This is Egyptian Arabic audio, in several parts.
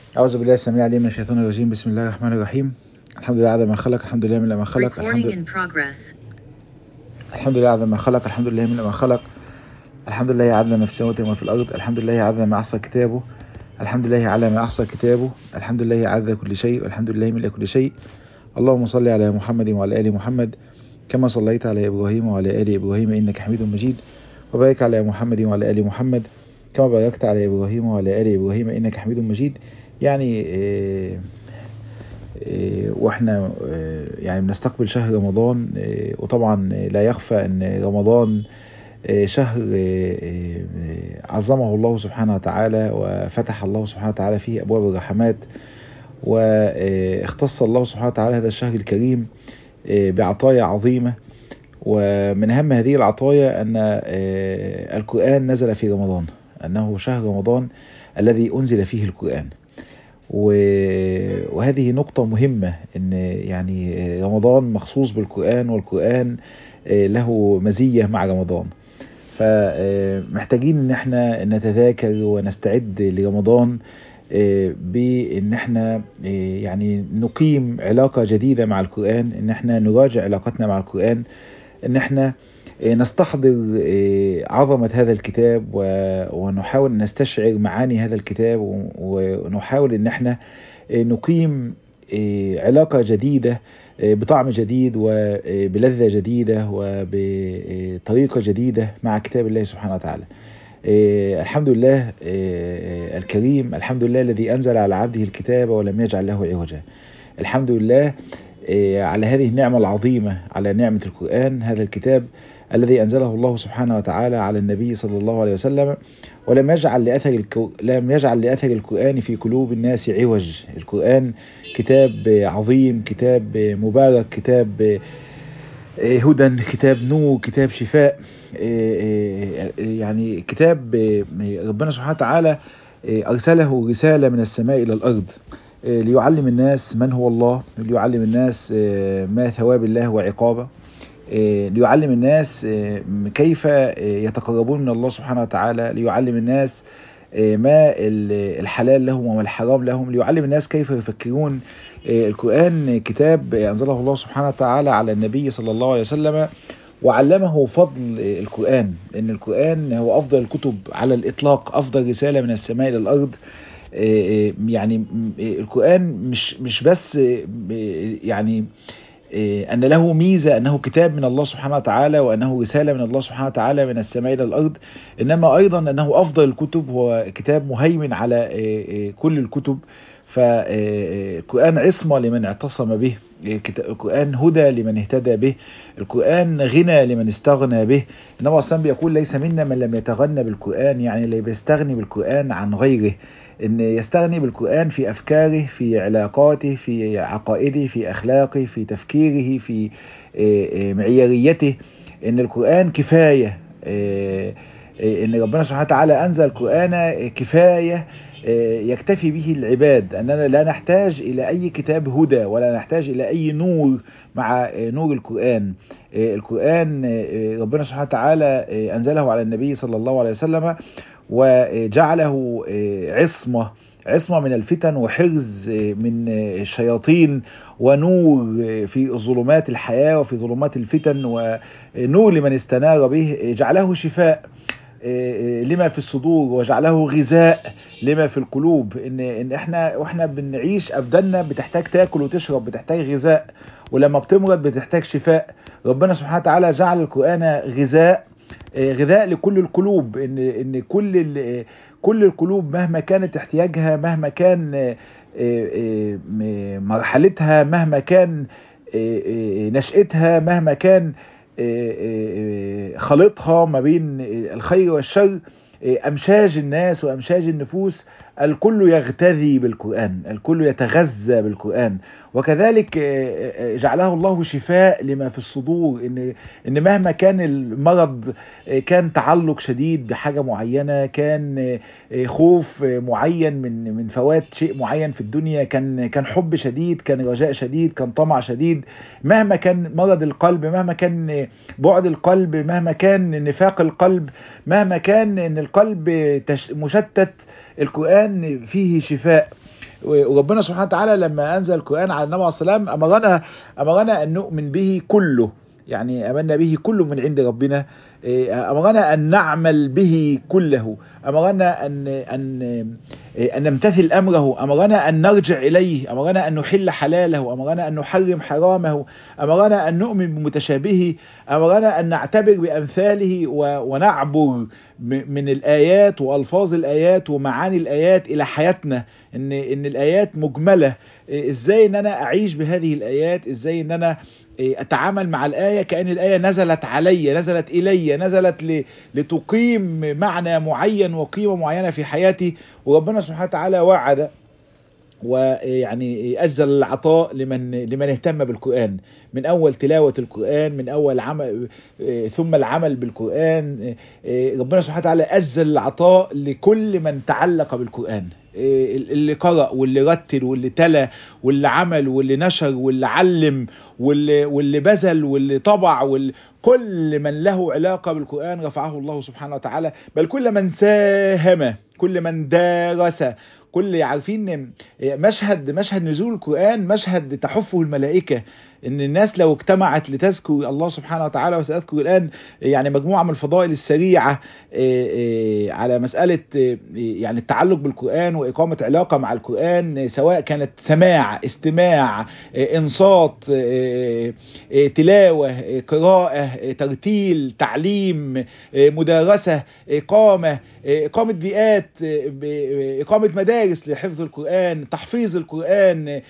أعوذ بالله السميع العليم من الشيطان الرجيم بسم الله الرحمن الرحيم الحمد لله عدد ما خلق الحمد لله من ما خلق الحمد Recording in progress. الحمد لله عدد ما خلق الحمد لله من ما خلق الحمد لله عدد ما في السماوات وما في الأرض الحمد لله عدد ما أحصى كتابه الحمد لله على ما أحصى كتابه الحمد لله عدد كل شيء والحمد لله ملء كل شيء اللهم صل على محمد وعلى آل محمد كما صليت على إبراهيم وعلى آل إبراهيم إنك حميد مجيد وبارك على محمد وعلى آل محمد كما باركت على إبراهيم وعلى آل إبراهيم إنك حميد مجيد يعني آه، آه، واحنا آه، يعني بنستقبل شهر رمضان آه، وطبعا لا يخفى ان رمضان آه، شهر آه، آه، عظمه الله سبحانه وتعالى وفتح الله سبحانه وتعالى فيه ابواب الرحمات واختص الله سبحانه وتعالى هذا الشهر الكريم آه، بعطايا عظيمه ومن اهم هذه العطايا ان آه، القران نزل في رمضان انه شهر رمضان الذي انزل فيه القران و- وهذه نقطة مهمة ان يعني رمضان مخصوص بالقرآن والقرآن آه، له مزية مع رمضان فمحتاجين ان احنا نتذاكر ونستعد لرمضان آه، بان احنا آه، يعني نقيم علاقة جديدة مع القرآن ان احنا نراجع علاقتنا مع القرآن ان احنا آه، نستحضر آه، عظمة هذا الكتاب و- ونحاول نستشعر معاني هذا الكتاب و- ونحاول ان احنا آه، نقيم آه، علاقة جديدة آه، بطعم جديد وبلذة جديدة وبطريقة جديدة مع كتاب الله سبحانه وتعالى آه، الحمد لله آه، الكريم الحمد لله الذي أنزل على عبده الكتاب ولم يجعل له عوجا الحمد لله آه، على هذه النعمة العظيمة على نعمة القرآن هذا الكتاب الذي أنزله الله سبحانه وتعالى على النبي صلى الله عليه وسلم ولم يجعل لأثر الكو... لم يجعل لأثر القرآن في قلوب الناس عوج القرآن كتاب عظيم كتاب مبارك كتاب هدى كتاب نور كتاب شفاء يعني كتاب ربنا سبحانه وتعالى أرسله رسالة من السماء إلى الأرض ليعلم الناس من هو الله ليعلم الناس ما ثواب الله وعقابه ليعلم الناس كيف يتقربون من الله سبحانه وتعالى ليعلم الناس ما الحلال لهم وما الحرام لهم ليعلم الناس كيف يفكرون القرآن كتاب أنزله الله سبحانه وتعالى على النبي صلى الله عليه وسلم وعلمه فضل القرآن ان القرآن هو أفضل الكتب على الإطلاق أفضل رسالة من السماء إلى الأرض يعني القرآن مش مش بس يعني أن له ميزة أنه كتاب من الله سبحانه وتعالى وأنه رسالة من الله سبحانه وتعالى من السماء إلى الأرض إنما أيضا أنه أفضل الكتب هو كتاب مهيمن على كل الكتب فالقرآن عصمة لمن اعتصم به القرآن هدى لمن اهتدى به القرآن غنى لمن استغنى به النبي أصلا بيقول ليس منا من لم يتغنى بالقرآن يعني اللي بيستغني بالقرآن عن غيره ان يستغني بالقرآن في افكاره في علاقاته في عقائده في اخلاقه في تفكيره في معياريته ان القرآن كفاية ان ربنا سبحانه وتعالى انزل القرآن كفاية يكتفي به العباد أننا لا نحتاج إلى أي كتاب هدى ولا نحتاج إلى أي نور مع نور القرآن القرآن ربنا سبحانه وتعالى أنزله على النبي صلى الله عليه وسلم وجعله عصمة عصمة من الفتن وحرز من الشياطين ونور في ظلمات الحياة وفي ظلمات الفتن ونور لمن استنار به جعله شفاء لما في الصدور وجعله غذاء لما في القلوب ان ان احنا واحنا بنعيش ابداننا بتحتاج تاكل وتشرب بتحتاج غذاء ولما بتمرض بتحتاج شفاء ربنا سبحانه وتعالى جعل القران غذاء غذاء لكل القلوب ان ان كل كل القلوب مهما كانت احتياجها مهما كان مرحلتها مهما كان نشأتها مهما كان خلطها ما بين الخير والشر أمشاج الناس وأمشاج النفوس الكل يغتذي بالقرآن الكل يتغذى بالقرآن وكذلك جعله الله شفاء لما في الصدور إن, إن مهما كان المرض كان تعلق شديد بحاجة معينة كان خوف معين من من فوات شيء معين في الدنيا كان كان حب شديد كان رجاء شديد كان طمع شديد مهما كان مرض القلب مهما كان بعد القلب مهما كان نفاق القلب مهما كان ان القلب مشتت القرآن فيه شفاء وربنا سبحانه وتعالى لما انزل القران على النبي عليه الصلاه والسلام امرنا امرنا ان نؤمن به كله يعني امنا به كل من عند ربنا امرنا ان نعمل به كله امرنا ان ان ان نمتثل امره امرنا ان نرجع اليه امرنا ان نحل حلاله امرنا ان نحرم حرامه امرنا ان نؤمن بمتشابهه امرنا ان نعتبر بامثاله ونعبر من الايات والفاظ الايات ومعاني الايات الى حياتنا ان ان الايات مجمله ازاي ان انا اعيش بهذه الايات ازاي ان انا اتعامل مع الايه كان الايه نزلت علي نزلت الي نزلت لتقيم معنى معين وقيمه معينه في حياتي وربنا سبحانه وتعالى وعد ويعني أجزل العطاء لمن لمن اهتم بالقرآن من أول تلاوة القرآن من أول عمل ثم العمل بالقرآن ربنا سبحانه وتعالى أجزل العطاء لكل من تعلق بالقرآن اللي قرأ واللي رتل واللي تلا واللي عمل واللي نشر واللي علم واللي, واللي بذل واللي طبع واللي كل من له علاقة بالقرآن رفعه الله سبحانه وتعالى بل كل من ساهم كل من درس كل عارفين مشهد مشهد نزول القرآن مشهد تحفه الملائكة ان الناس لو اجتمعت لتذكر الله سبحانه وتعالى وسأذكر الآن يعني مجموعة من الفضائل السريعة على مسألة يعني التعلق بالقرآن وإقامة علاقة مع القرآن سواء كانت سماع استماع انصات تلاوة قراءة ترتيل تعليم مدارسة إقامة إقامة بيئات إقامة مدارس لحفظ القرآن تحفيظ القرآن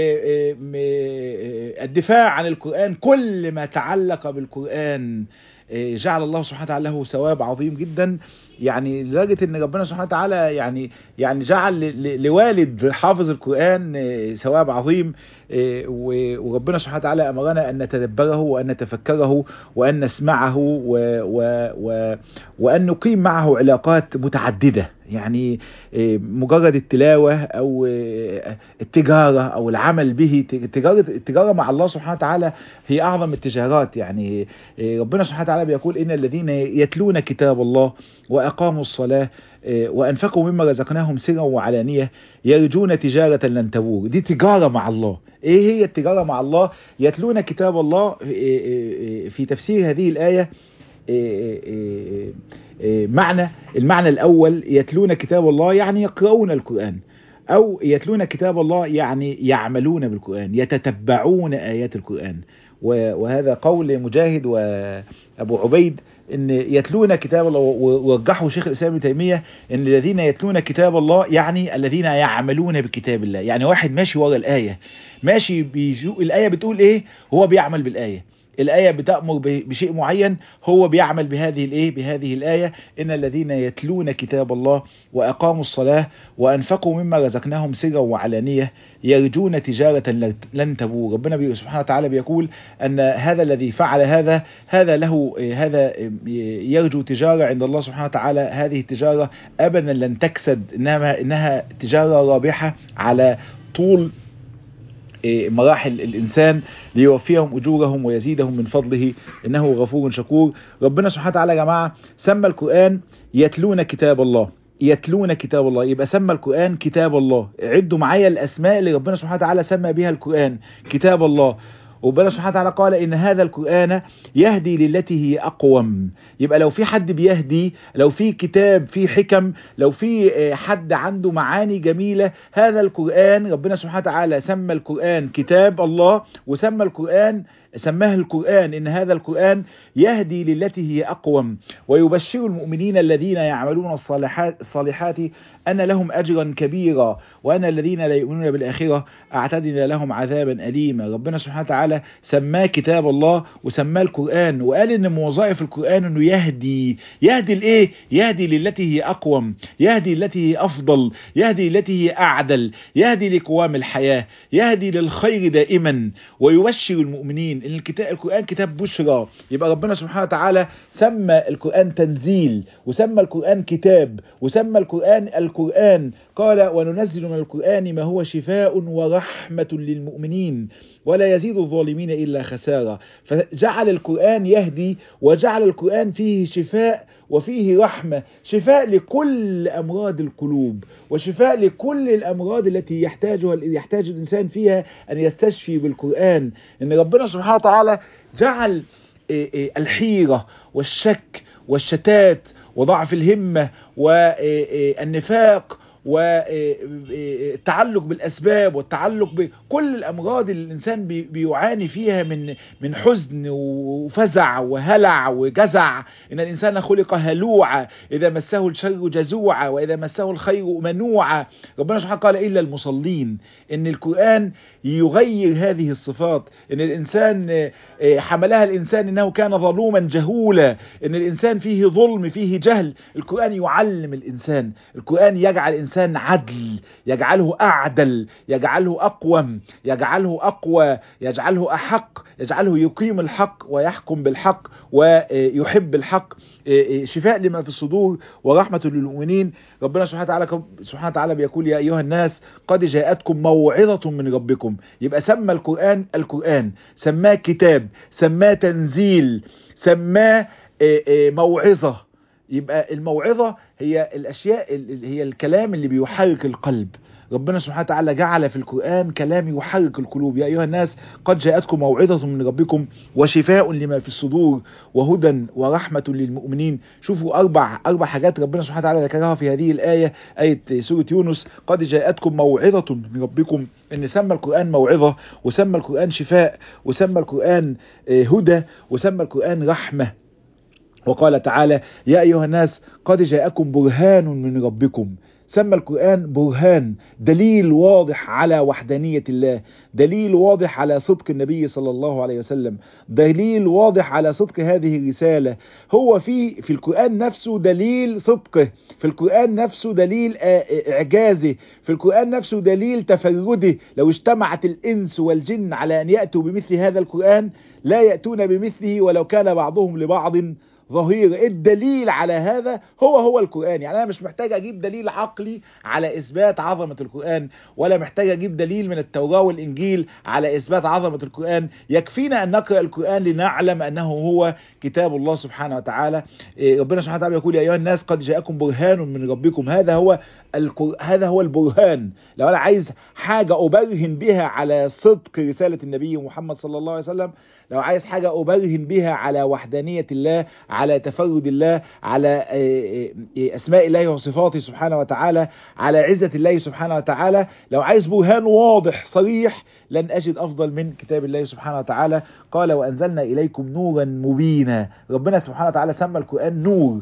الدفاع عن القرآن كل ما تعلق بالقرآن جعل الله سبحانه وتعالى له ثواب عظيم جدا يعني لدرجه ان ربنا سبحانه وتعالى يعني يعني جعل لوالد حافظ القران ثواب عظيم وربنا سبحانه وتعالى امرنا ان نتدبره وان نتفكره وان نسمعه و و و وان نقيم معه علاقات متعدده يعني مجرد التلاوه او التجاره او العمل به التجاره التجاره مع الله سبحانه وتعالى هي اعظم التجارات يعني ربنا سبحانه وتعالى بيقول ان الذين يتلون كتاب الله وأقاموا الصلاة وأنفقوا مما رزقناهم سرا وعلانية يرجون تجارة لن تبور دي تجارة مع الله ايه هي التجارة مع الله يتلون كتاب الله في تفسير هذه الآية معنى المعنى الأول يتلون كتاب الله يعني يقرؤون القرآن أو يتلون كتاب الله يعني يعملون بالقرآن يتتبعون آيات القرآن وهذا قول مجاهد وأبو عبيد ان يتلون كتاب الله ورجحوا شيخ الاسلام ابن تيميه ان الذين يتلون كتاب الله يعني الذين يعملون بكتاب الله يعني واحد ماشي ورا الايه ماشي بيجو الايه بتقول ايه هو بيعمل بالايه الآية بتأمر بشيء معين هو بيعمل بهذه الإيه بهذه الآية إن الذين يتلون كتاب الله وأقاموا الصلاة وأنفقوا مما رزقناهم سرا وعلانية يرجون تجارة لن تبور ربنا سبحانه وتعالى بيقول أن هذا الذي فعل هذا هذا له هذا يرجو تجارة عند الله سبحانه وتعالى هذه التجارة أبدا لن تكسد إنها, إنها تجارة رابحة على طول مراحل الإنسان ليوفيهم أجورهم ويزيدهم من فضله إنه غفور شكور ربنا سبحانه وتعالى يا جماعة سمى القرآن يتلون كتاب الله يتلون كتاب الله يبقى سمى القرآن كتاب الله عدوا معايا الأسماء اللي ربنا سبحانه وتعالى سمى بها القرآن كتاب الله وربنا سبحانه وتعالى قال ان هذا القرآن يهدي للتي هي اقوم يبقى لو في حد بيهدي لو في كتاب في حكم لو في حد عنده معاني جميلة هذا القرآن ربنا سبحانه وتعالى سمى القرآن كتاب الله وسمى القرآن سماه القرآن إن هذا القرآن يهدي للتي هي أقوم ويبشر المؤمنين الذين يعملون الصالحات, الصالحات أن لهم أجرا كبيرا وأن الذين لا يؤمنون بالآخرة أعتدنا لهم عذابا أليما ربنا سبحانه وتعالى سماه كتاب الله وسماه القرآن وقال إن من وظائف القرآن أنه يهدي يهدي الإيه؟ يهدي للتي هي أقوم يهدي للتي هي أفضل يهدي للتي هي أعدل يهدي لقوام الحياة يهدي للخير دائما ويبشر المؤمنين ان الكتاب القرآن كتاب بشرى يبقى ربنا سبحانه وتعالى سمى القرآن تنزيل وسمى القرآن كتاب وسمى القرآن القرآن قال وننزل من القرآن ما هو شفاء ورحمة للمؤمنين ولا يزيد الظالمين إلا خسارة فجعل القرآن يهدي وجعل القرآن فيه شفاء وفيه رحمة شفاء لكل أمراض القلوب وشفاء لكل الأمراض التي يحتاجها يحتاج الإنسان فيها أن يستشفي بالقرآن إن ربنا سبحانه وتعالى جعل الحيرة والشك والشتات وضعف الهمة والنفاق والتعلق بالاسباب والتعلق بكل الامراض اللي الانسان بيعاني فيها من من حزن وفزع وهلع وجزع ان الانسان خلق هلوعا اذا مسه الشر جزوعا واذا مسه الخير منوعا ربنا سبحانه قال الا المصلين ان القران يغير هذه الصفات ان الانسان حملها الانسان انه كان ظلوما جهولا ان الانسان فيه ظلم فيه جهل القران يعلم الانسان القران يجعل الانسان الإنسان عدل يجعله أعدل يجعله أقوم يجعله أقوى يجعله أحق يجعله يقيم الحق ويحكم بالحق ويحب الحق شفاء لما في الصدور ورحمة للمؤمنين ربنا سبحانه وتعالى سبحانه وتعالى بيقول يا أيها الناس قد جاءتكم موعظة من ربكم يبقى سمى القرآن القرآن سماه كتاب سماه تنزيل سماه موعظة يبقى الموعظة هي الأشياء هي الكلام اللي بيحرك القلب ربنا سبحانه وتعالى جعل في القرآن كلام يحرك القلوب يا أيها الناس قد جاءتكم موعظة من ربكم وشفاء لما في الصدور وهدى ورحمة للمؤمنين شوفوا أربع أربع حاجات ربنا سبحانه وتعالى ذكرها في هذه الآية آية سورة يونس قد جاءتكم موعظة من ربكم إن سمى القرآن موعظة وسمى القرآن شفاء وسمى القرآن هدى وسمى القرآن رحمة وقال تعالى يا أيها الناس قد جاءكم برهان من ربكم سمى القرآن برهان دليل واضح على وحدانية الله دليل واضح على صدق النبي صلى الله عليه وسلم دليل واضح على صدق هذه الرسالة هو في في القرآن نفسه دليل صدقه في القرآن نفسه دليل إعجازه في القرآن نفسه دليل تفرده لو اجتمعت الإنس والجن على أن يأتوا بمثل هذا القرآن لا يأتون بمثله ولو كان بعضهم لبعض ظهير الدليل على هذا هو هو القرآن يعني أنا مش محتاج أجيب دليل عقلي على إثبات عظمة القرآن ولا محتاج أجيب دليل من التوراة والإنجيل على إثبات عظمة القرآن يكفينا أن نقرأ القرآن لنعلم أنه هو كتاب الله سبحانه وتعالى ربنا سبحانه وتعالى يقول يا أيها الناس قد جاءكم برهان من ربكم هذا هو هذا هو البرهان لو أنا عايز حاجة أبرهن بها على صدق رسالة النبي محمد صلى الله عليه وسلم لو عايز حاجة أبرهن بها على وحدانية الله على تفرد الله على أسماء الله وصفاته سبحانه وتعالى على عزة الله سبحانه وتعالى لو عايز برهان واضح صريح لن أجد أفضل من كتاب الله سبحانه وتعالى قال وأنزلنا إليكم نورا مبينا ربنا سبحانه وتعالى سمى القرآن نور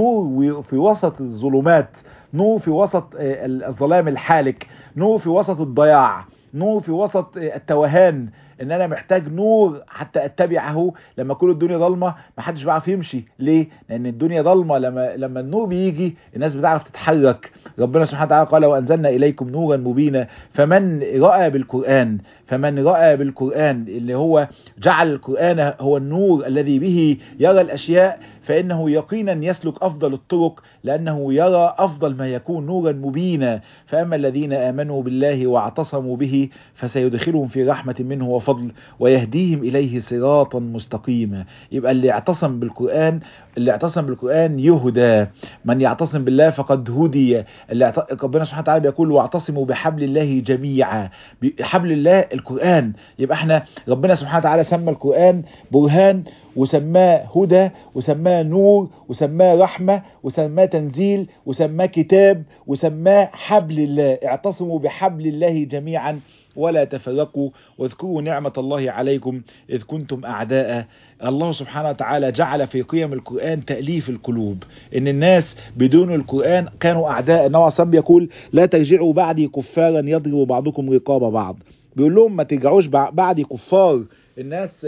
نور في وسط الظلمات نور في وسط الظلام الحالك نور في وسط الضياع نور في وسط التوهان ان انا محتاج نور حتى اتبعه لما كل الدنيا ضلمه ما حدش بيعرف يمشي ليه لان الدنيا ضلمه لما لما النور بيجي الناس بتعرف تتحرك ربنا سبحانه وتعالى قال وانزلنا اليكم نورا مبينا فمن راى بالقران فمن راى بالقران اللي هو جعل القران هو النور الذي به يرى الاشياء فانه يقينا يسلك افضل الطرق لانه يرى افضل ما يكون نورا مبينا فاما الذين امنوا بالله واعتصموا به فسيدخلهم في رحمه منه وفضل ويهديهم اليه صراطا مستقيما يبقى اللي اعتصم بالقران اللي اعتصم بالقران يهدى من يعتصم بالله فقد هدي اللي اعت... ربنا سبحانه وتعالى بيقول واعتصموا بحبل الله جميعا حبل الله القران يبقى احنا ربنا سبحانه وتعالى سمى القران برهان وسماه هدى وسماه نور وسماه رحمة وسماه تنزيل وسماه كتاب وسماه حبل الله اعتصموا بحبل الله جميعا ولا تفرقوا واذكروا نعمة الله عليكم إذ كنتم أعداء الله سبحانه وتعالى جعل في قيم القرآن تأليف القلوب إن الناس بدون القرآن كانوا أعداء النبي صلى يقول لا ترجعوا بعدي كفارا يضرب بعضكم رقاب بعض بيقول لهم ما ترجعوش بعدي كفار الناس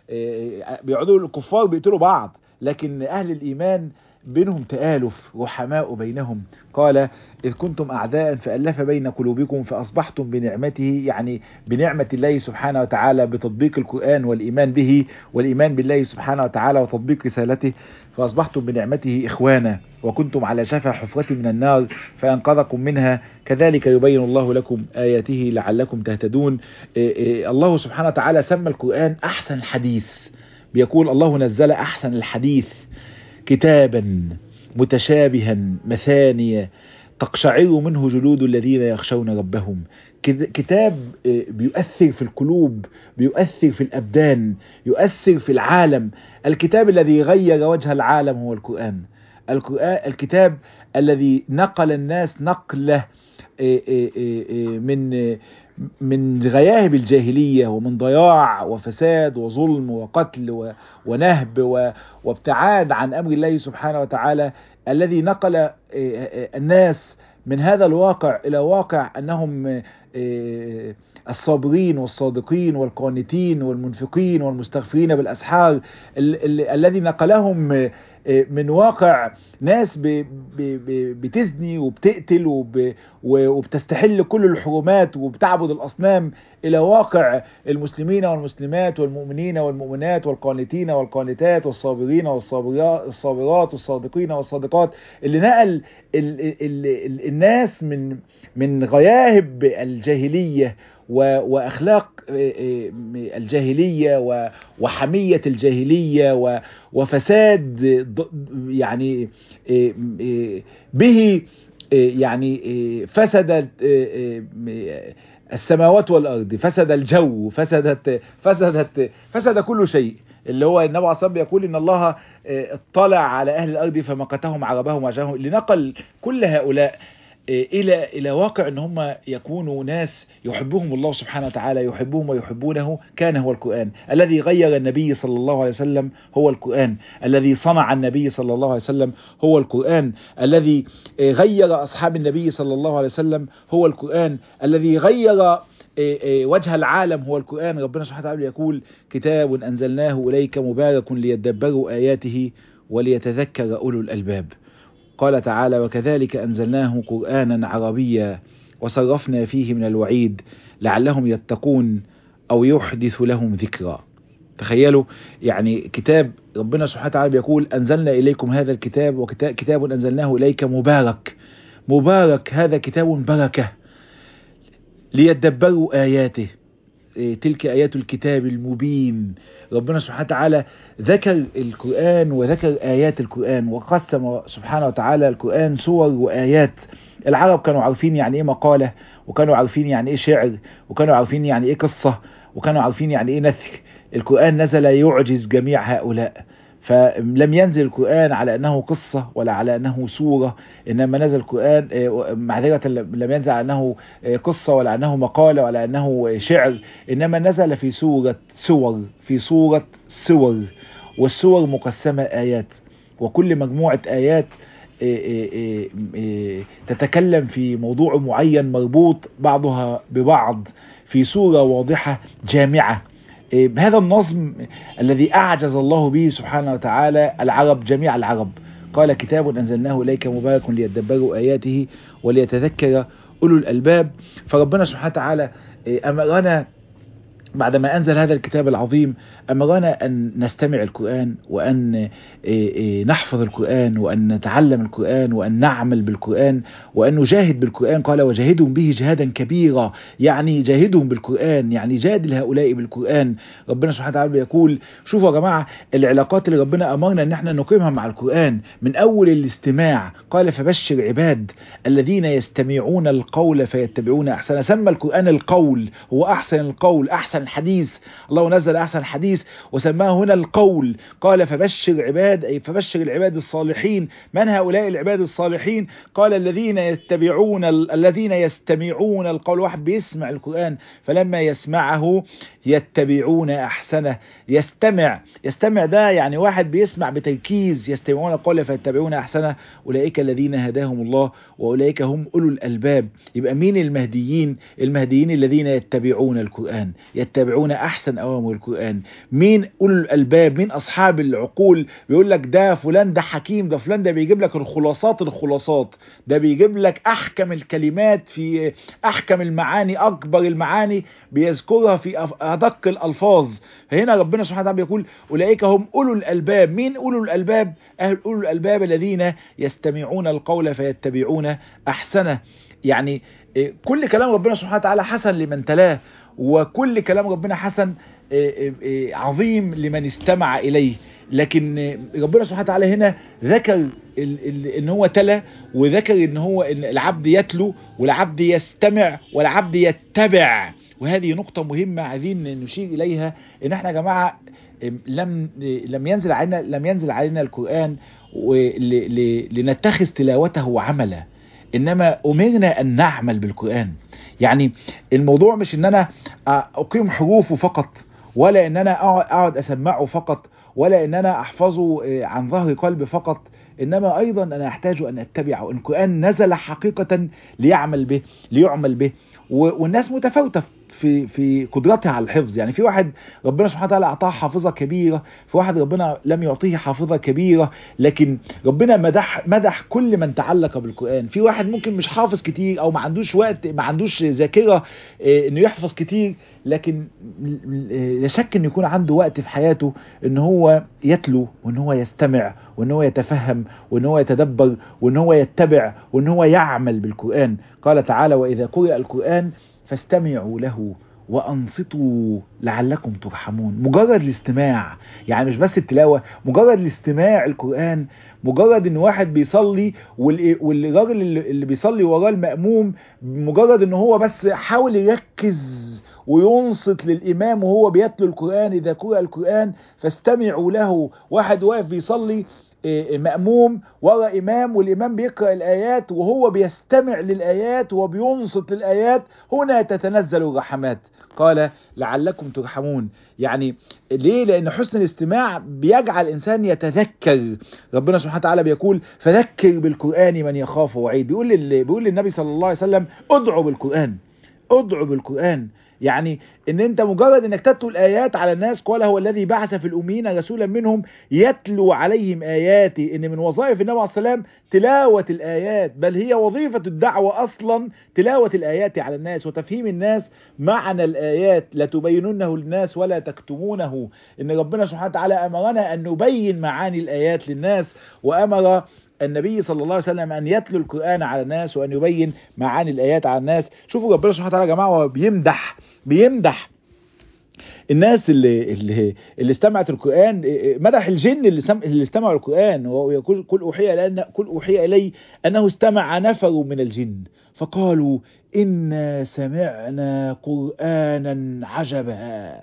بيقعدوا الكفار بيقتلوا بعض لكن أهل الإيمان بينهم تآلف رحماء بينهم قال إذ كنتم أعداء فألف بين قلوبكم فأصبحتم بنعمته يعني بنعمة الله سبحانه وتعالى بتطبيق القرآن والإيمان به والإيمان بالله سبحانه وتعالى وتطبيق رسالته فأصبحتم بنعمته إخوانا وكنتم على شفا حفرة من النار فأنقذكم منها كذلك يبين الله لكم آياته لعلكم تهتدون الله سبحانه وتعالى سمى القرآن أحسن الحديث بيقول الله نزل أحسن الحديث كتابا متشابها مثانية تقشعر منه جلود الذين يخشون ربهم كتاب بيؤثر في القلوب بيؤثر في الأبدان يؤثر في العالم الكتاب الذي غير وجه العالم هو القرآن القرآن الكتاب الذي نقل الناس نقله من من غياهب الجاهلية ومن ضياع وفساد وظلم وقتل ونهب وابتعاد عن أمر الله سبحانه وتعالى الذي نقل الناس من هذا الواقع إلى واقع أنهم الصابرين والصادقين والقانتين والمنفقين والمستغفرين بالأسحار الذي نقلهم من واقع ناس بتزني وبتقتل وبتستحل كل الحرمات وبتعبد الأصنام إلى واقع المسلمين والمسلمات والمؤمنين والمؤمنات والقانتين والقانتات والصابرين والصابرات والصادقين والصادقات اللي نقل ال ال ال الناس من من غياهب الجاهلية واخلاق الجاهليه وحميه الجاهليه وفساد يعني به يعني فسدت السماوات والارض فسد الجو فسدت فسدت فسد كل شيء اللي هو النبي عليه الصلاه يقول ان الله اطلع على اهل الارض فمقتهم عربهم وعجمهم لنقل كل هؤلاء الى الى واقع ان هم يكونوا ناس يحبهم الله سبحانه وتعالى يحبهم ويحبونه كان هو القران الذي غير النبي صلى الله عليه وسلم هو القران الذي صنع النبي صلى الله عليه وسلم هو القران الذي غير اصحاب النبي صلى الله عليه وسلم هو القران الذي غير وجه العالم هو القرآن ربنا سبحانه وتعالى يقول كتاب أنزلناه إليك مبارك ليدبروا آياته وليتذكر أولو الألباب قال تعالى وكذلك أنزلناه قرآنا عربيا وصرفنا فيه من الوعيد لعلهم يتقون أو يحدث لهم ذكرى تخيلوا يعني كتاب ربنا سبحانه وتعالى بيقول أنزلنا إليكم هذا الكتاب وكتاب أنزلناه إليك مبارك مبارك هذا كتاب بركة ليدبروا آياته تلك آيات الكتاب المبين ربنا سبحانه وتعالى ذكر القرآن وذكر آيات القرآن وقسم سبحانه وتعالى القرآن صور وآيات العرب كانوا عارفين يعني ايه مقالة وكانوا عارفين يعني ايه شعر وكانوا عارفين يعني ايه قصة وكانوا عارفين يعني ايه نثر القرآن نزل يعجز جميع هؤلاء فلم ينزل القرآن على أنه قصة ولا على أنه سورة إنما نزل القرآن معذرة لم ينزل على أنه قصة ولا أنه مقالة ولا أنه شعر إنما نزل في سورة سور في سورة سور والسور مقسمة آيات وكل مجموعة آيات تتكلم في موضوع معين مربوط بعضها ببعض في صورة واضحة جامعة بهذا النظم الذي أعجز الله به سبحانه وتعالى العرب جميع العرب قال كتاب أنزلناه إليك مبارك ليدبروا آياته وليتذكر أولو الألباب فربنا سبحانه وتعالى أمرنا بعدما أنزل هذا الكتاب العظيم أمرنا أن نستمع القرآن وأن نحفظ القرآن وأن نتعلم القرآن وأن نعمل بالقرآن وأن نجاهد بالقرآن قال وجاهدهم به جهادا كبيرا يعني جاهدهم بالقرآن يعني جادل هؤلاء بالقرآن ربنا سبحانه وتعالى يقول شوفوا يا جماعة العلاقات اللي ربنا أمرنا أن احنا نقيمها مع القرآن من أول الاستماع قال فبشر عباد الذين يستمعون القول فيتبعون أحسن سمى القرآن القول هو أحسن القول أحسن الحديث الله نزل أحسن الحديث وسماه هنا القول قال فبشر عباد أي فبشر العباد الصالحين من هؤلاء العباد الصالحين قال الذين يتبعون الذين يستمعون القول واحد بيسمع القرآن فلما يسمعه يتبعون أحسنه يستمع يستمع ده يعني واحد بيسمع بتركيز يستمعون القول فيتبعون أحسنه أولئك الذين هداهم الله وأولئك هم أولو الألباب يبقى مين المهديين المهديين الذين يتبعون القرآن يتبعون أحسن أوامر القرآن مين أولو الألباب مين أصحاب العقول بيقول لك ده فلان ده حكيم ده فلان ده بيجيب لك الخلاصات الخلاصات ده بيجيب لك أحكم الكلمات في أحكم المعاني أكبر المعاني بيذكرها في أدق الألفاظ فهنا ربنا سبحانه وتعالى بيقول أولئك هم أولو الألباب مين أولو الألباب أهل أولو الألباب الذين يستمعون القول فيتبعون أحسنه يعني كل كلام ربنا سبحانه وتعالى حسن لمن تلاه وكل كلام ربنا حسن عظيم لمن استمع إليه لكن ربنا سبحانه وتعالى هنا ذكر ال ال ان هو تلا وذكر ان هو ان العبد يتلو والعبد يستمع والعبد يتبع وهذه نقطة مهمة عايزين نشير إليها إن إحنا يا جماعة لم لم ينزل علينا لم ينزل علينا القرآن لنتخذ تلاوته عملا إنما أمرنا أن نعمل بالقرآن يعني الموضوع مش إن أنا أقيم حروفه فقط ولا إن أنا أقعد أسمعه فقط ولا إن أنا أحفظه عن ظهر قلب فقط إنما أيضا أنا أحتاج أن أتبعه القرآن نزل حقيقة ليعمل به ليعمل به والناس متفاوتة في في قدرتها على الحفظ يعني في واحد ربنا سبحانه وتعالى اعطاه حافظه كبيره في واحد ربنا لم يعطيه حافظه كبيره لكن ربنا مدح مدح كل من تعلق بالقران في واحد ممكن مش حافظ كتير او ما عندوش وقت ما عندوش ذاكره انه يحفظ كتير لكن لا شك ان يكون عنده وقت في حياته ان هو يتلو وان هو يستمع وان هو يتفهم وان هو يتدبر وان هو يتبع وان هو يعمل بالقران قال تعالى واذا قرئ القران فاستمعوا له وانصتوا لعلكم ترحمون مجرد الاستماع يعني مش بس التلاوه مجرد الاستماع القران مجرد ان واحد بيصلي والراجل اللي بيصلي وراه المأموم مجرد ان هو بس حاول يركز وينصت للامام وهو بيتلو القران اذا قرأ القران فاستمعوا له واحد واقف بيصلي مأموم ورا إمام والإمام بيقرأ الآيات وهو بيستمع للآيات وبينصت للآيات هنا تتنزل الرحمات قال لعلكم ترحمون يعني ليه لأن حسن الاستماع بيجعل الإنسان يتذكر ربنا سبحانه وتعالى بيقول فذكر بالقرآن من يخاف وعيد بيقول لل... بيقول للنبي صلى الله عليه وسلم ادعوا بالقرآن ادعوا بالقرآن يعني ان انت مجرد انك تتلو الايات على الناس قال هو الذي بعث في الامين رسولا منهم يتلو عليهم اياتي ان من وظائف النبي عليه السلام تلاوة الايات بل هي وظيفة الدعوة اصلا تلاوة الايات على الناس وتفهيم الناس معنى الايات لا تبينونه للناس ولا تكتمونه ان ربنا سبحانه وتعالى امرنا ان نبين معاني الايات للناس وامر النبي صلى الله عليه وسلم أن يتلو القرآن على الناس وأن يبين معاني الآيات على الناس شوفوا ربنا سبحانه وتعالى يا جماعة وهو بيمدح بيمدح الناس اللي اللي اللي استمعت القرآن مدح الجن اللي سم اللي استمعوا القرآن ويقول كل أوحي لأن كل أوحي إلي أنه استمع نفر من الجن فقالوا إنا سمعنا قرآنا عجبا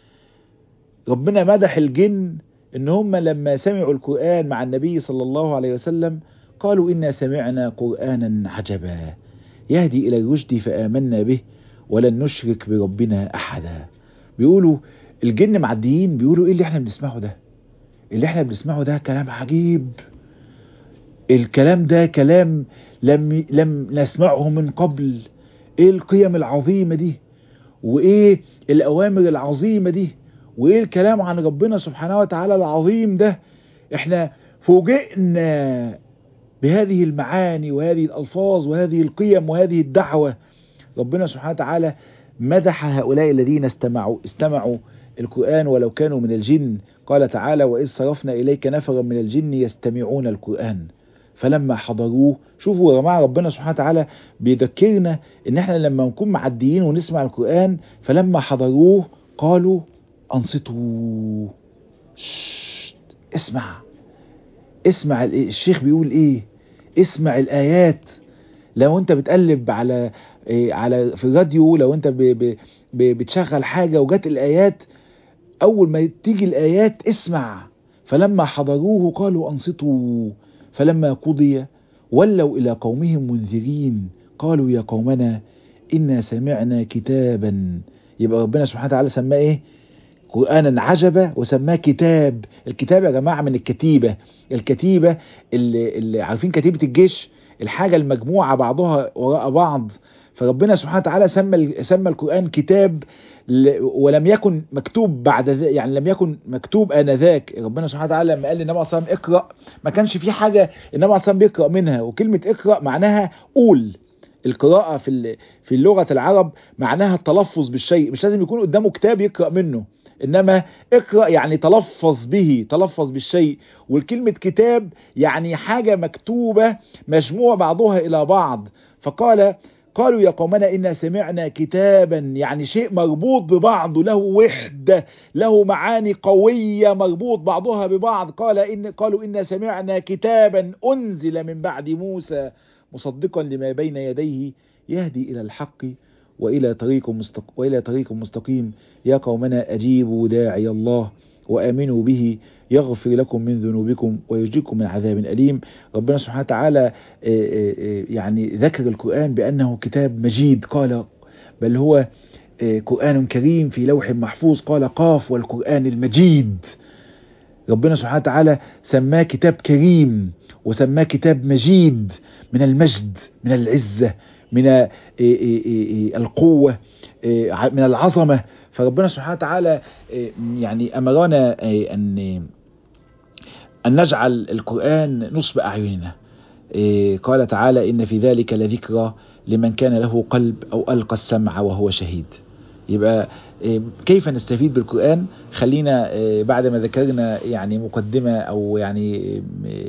ربنا مدح الجن ان هم لما سمعوا القرآن مع النبي صلى الله عليه وسلم قالوا إنا سمعنا قرآنا عجبا يهدي إلى الرشد فآمنا به ولن نشرك بربنا أحدا بيقولوا الجن معديين بيقولوا إيه اللي احنا بنسمعه ده اللي احنا بنسمعه ده كلام عجيب الكلام ده كلام لم, لم نسمعه من قبل ايه القيم العظيمة دي وايه الأوامر العظيمة دي وايه الكلام عن ربنا سبحانه وتعالى العظيم ده احنا فوجئنا بهذه المعاني وهذه الألفاظ وهذه القيم وهذه الدعوة ربنا سبحانه وتعالى مدح هؤلاء الذين استمعوا استمعوا القرآن ولو كانوا من الجن قال تعالى وإذ صرفنا إليك نفرا من الجن يستمعون القرآن فلما حضروه شوفوا يا جماعه ربنا سبحانه وتعالى بيذكرنا ان احنا لما نكون معديين ونسمع القرآن فلما حضروه قالوا انصتوا اسمع اسمع الشيخ بيقول ايه اسمع الايات لو انت بتقلب على على في الراديو لو انت ب ب ب بتشغل حاجة وجات الايات اول ما تيجي الايات اسمع فلما حضروه قالوا انصتوا فلما قضي ولوا الى قومهم منذرين قالوا يا قومنا انا سمعنا كتابا يبقى ربنا سبحانه وتعالى سماه ايه قرآنا عجبا وسماه كتاب الكتاب يا جماعة من الكتيبة الكتيبة اللي, اللي عارفين كتيبة الجيش الحاجة المجموعة بعضها وراء بعض فربنا سبحانه وتعالى سمى سمى القرآن كتاب ولم يكن مكتوب بعد ذلك يعني لم يكن مكتوب آنذاك ربنا سبحانه وتعالى لما قال للنبي صلى الله عليه وسلم اقرأ ما كانش في حاجة النبي صلى الله عليه وسلم بيقرأ منها وكلمة اقرأ معناها قول القراءة في في لغة العرب معناها التلفظ بالشيء مش لازم يكون قدامه كتاب يقرأ منه انما اقرأ يعني تلفظ به تلفظ بالشيء والكلمة كتاب يعني حاجة مكتوبة مجموع بعضها الى بعض فقال قالوا يا قومنا إنا سمعنا كتابا يعني شيء مربوط ببعض له وحدة له معاني قوية مربوط بعضها ببعض قال إن قالوا إنا سمعنا كتابا أنزل من بعد موسى مصدقا لما بين يديه يهدي إلى الحق وإلى طريق مستق... وإلى طريق مستقيم يا قومنا أجيبوا داعي الله وآمنوا به يغفر لكم من ذنوبكم ويجيكم من عذاب أليم ربنا سبحانه وتعالى يعني ذكر القرآن بأنه كتاب مجيد قال بل هو قرآن كريم في لوح محفوظ قال قاف والقرآن المجيد ربنا سبحانه وتعالى سماه كتاب كريم وسماه كتاب مجيد من المجد من العزة من القوة من العظمة فربنا سبحانه وتعالى يعني أمرنا أن أن نجعل القرآن نصب أعيننا قال تعالى إن في ذلك لذكرى لمن كان له قلب أو ألقى السمع وهو شهيد يبقى كيف نستفيد بالقرآن خلينا بعد ما ذكرنا يعني مقدمة أو يعني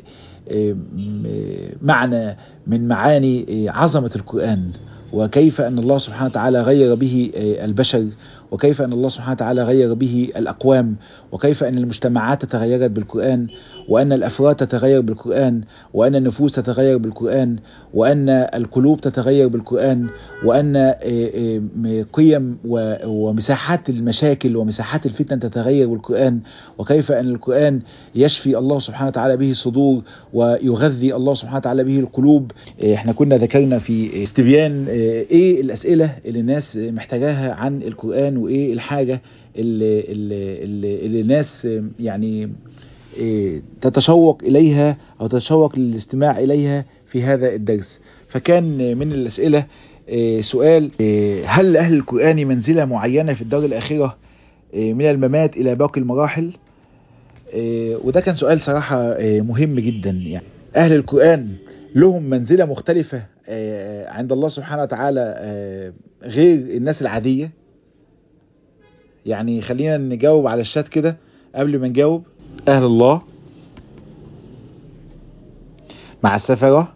معنى من معاني عظمة القرآن وكيف أن الله سبحانه وتعالى غير به البشر وكيف أن الله سبحانه وتعالى غير به الأقوام وكيف أن المجتمعات تغيرت بالقرآن وأن الأفراد تتغير بالقرآن وأن النفوس تتغير بالقرآن وأن القلوب تتغير بالقرآن وأن قيم ومساحات المشاكل ومساحات الفتن تتغير بالقرآن وكيف أن القرآن يشفي الله سبحانه وتعالى به الصدور ويغذي الله سبحانه وتعالى به القلوب احنا كنا ذكرنا في استبيان ايه الأسئلة اللي الناس محتاجاها عن القرآن وايه الحاجة اللي, اللي, اللي, اللي الناس يعني تتشوق إليها أو تتشوق للاستماع إليها في هذا الدرس فكان من الأسئلة سؤال هل أهل القرآن منزلة معينة في الدار الآخرة من الممات إلى باقي المراحل وده كان سؤال صراحة مهم جدا يعني أهل القرآن لهم منزلة مختلفة عند الله سبحانه وتعالى غير الناس العادية يعني خلينا نجاوب على الشات كده قبل ما نجاوب أهل الله مع السفرة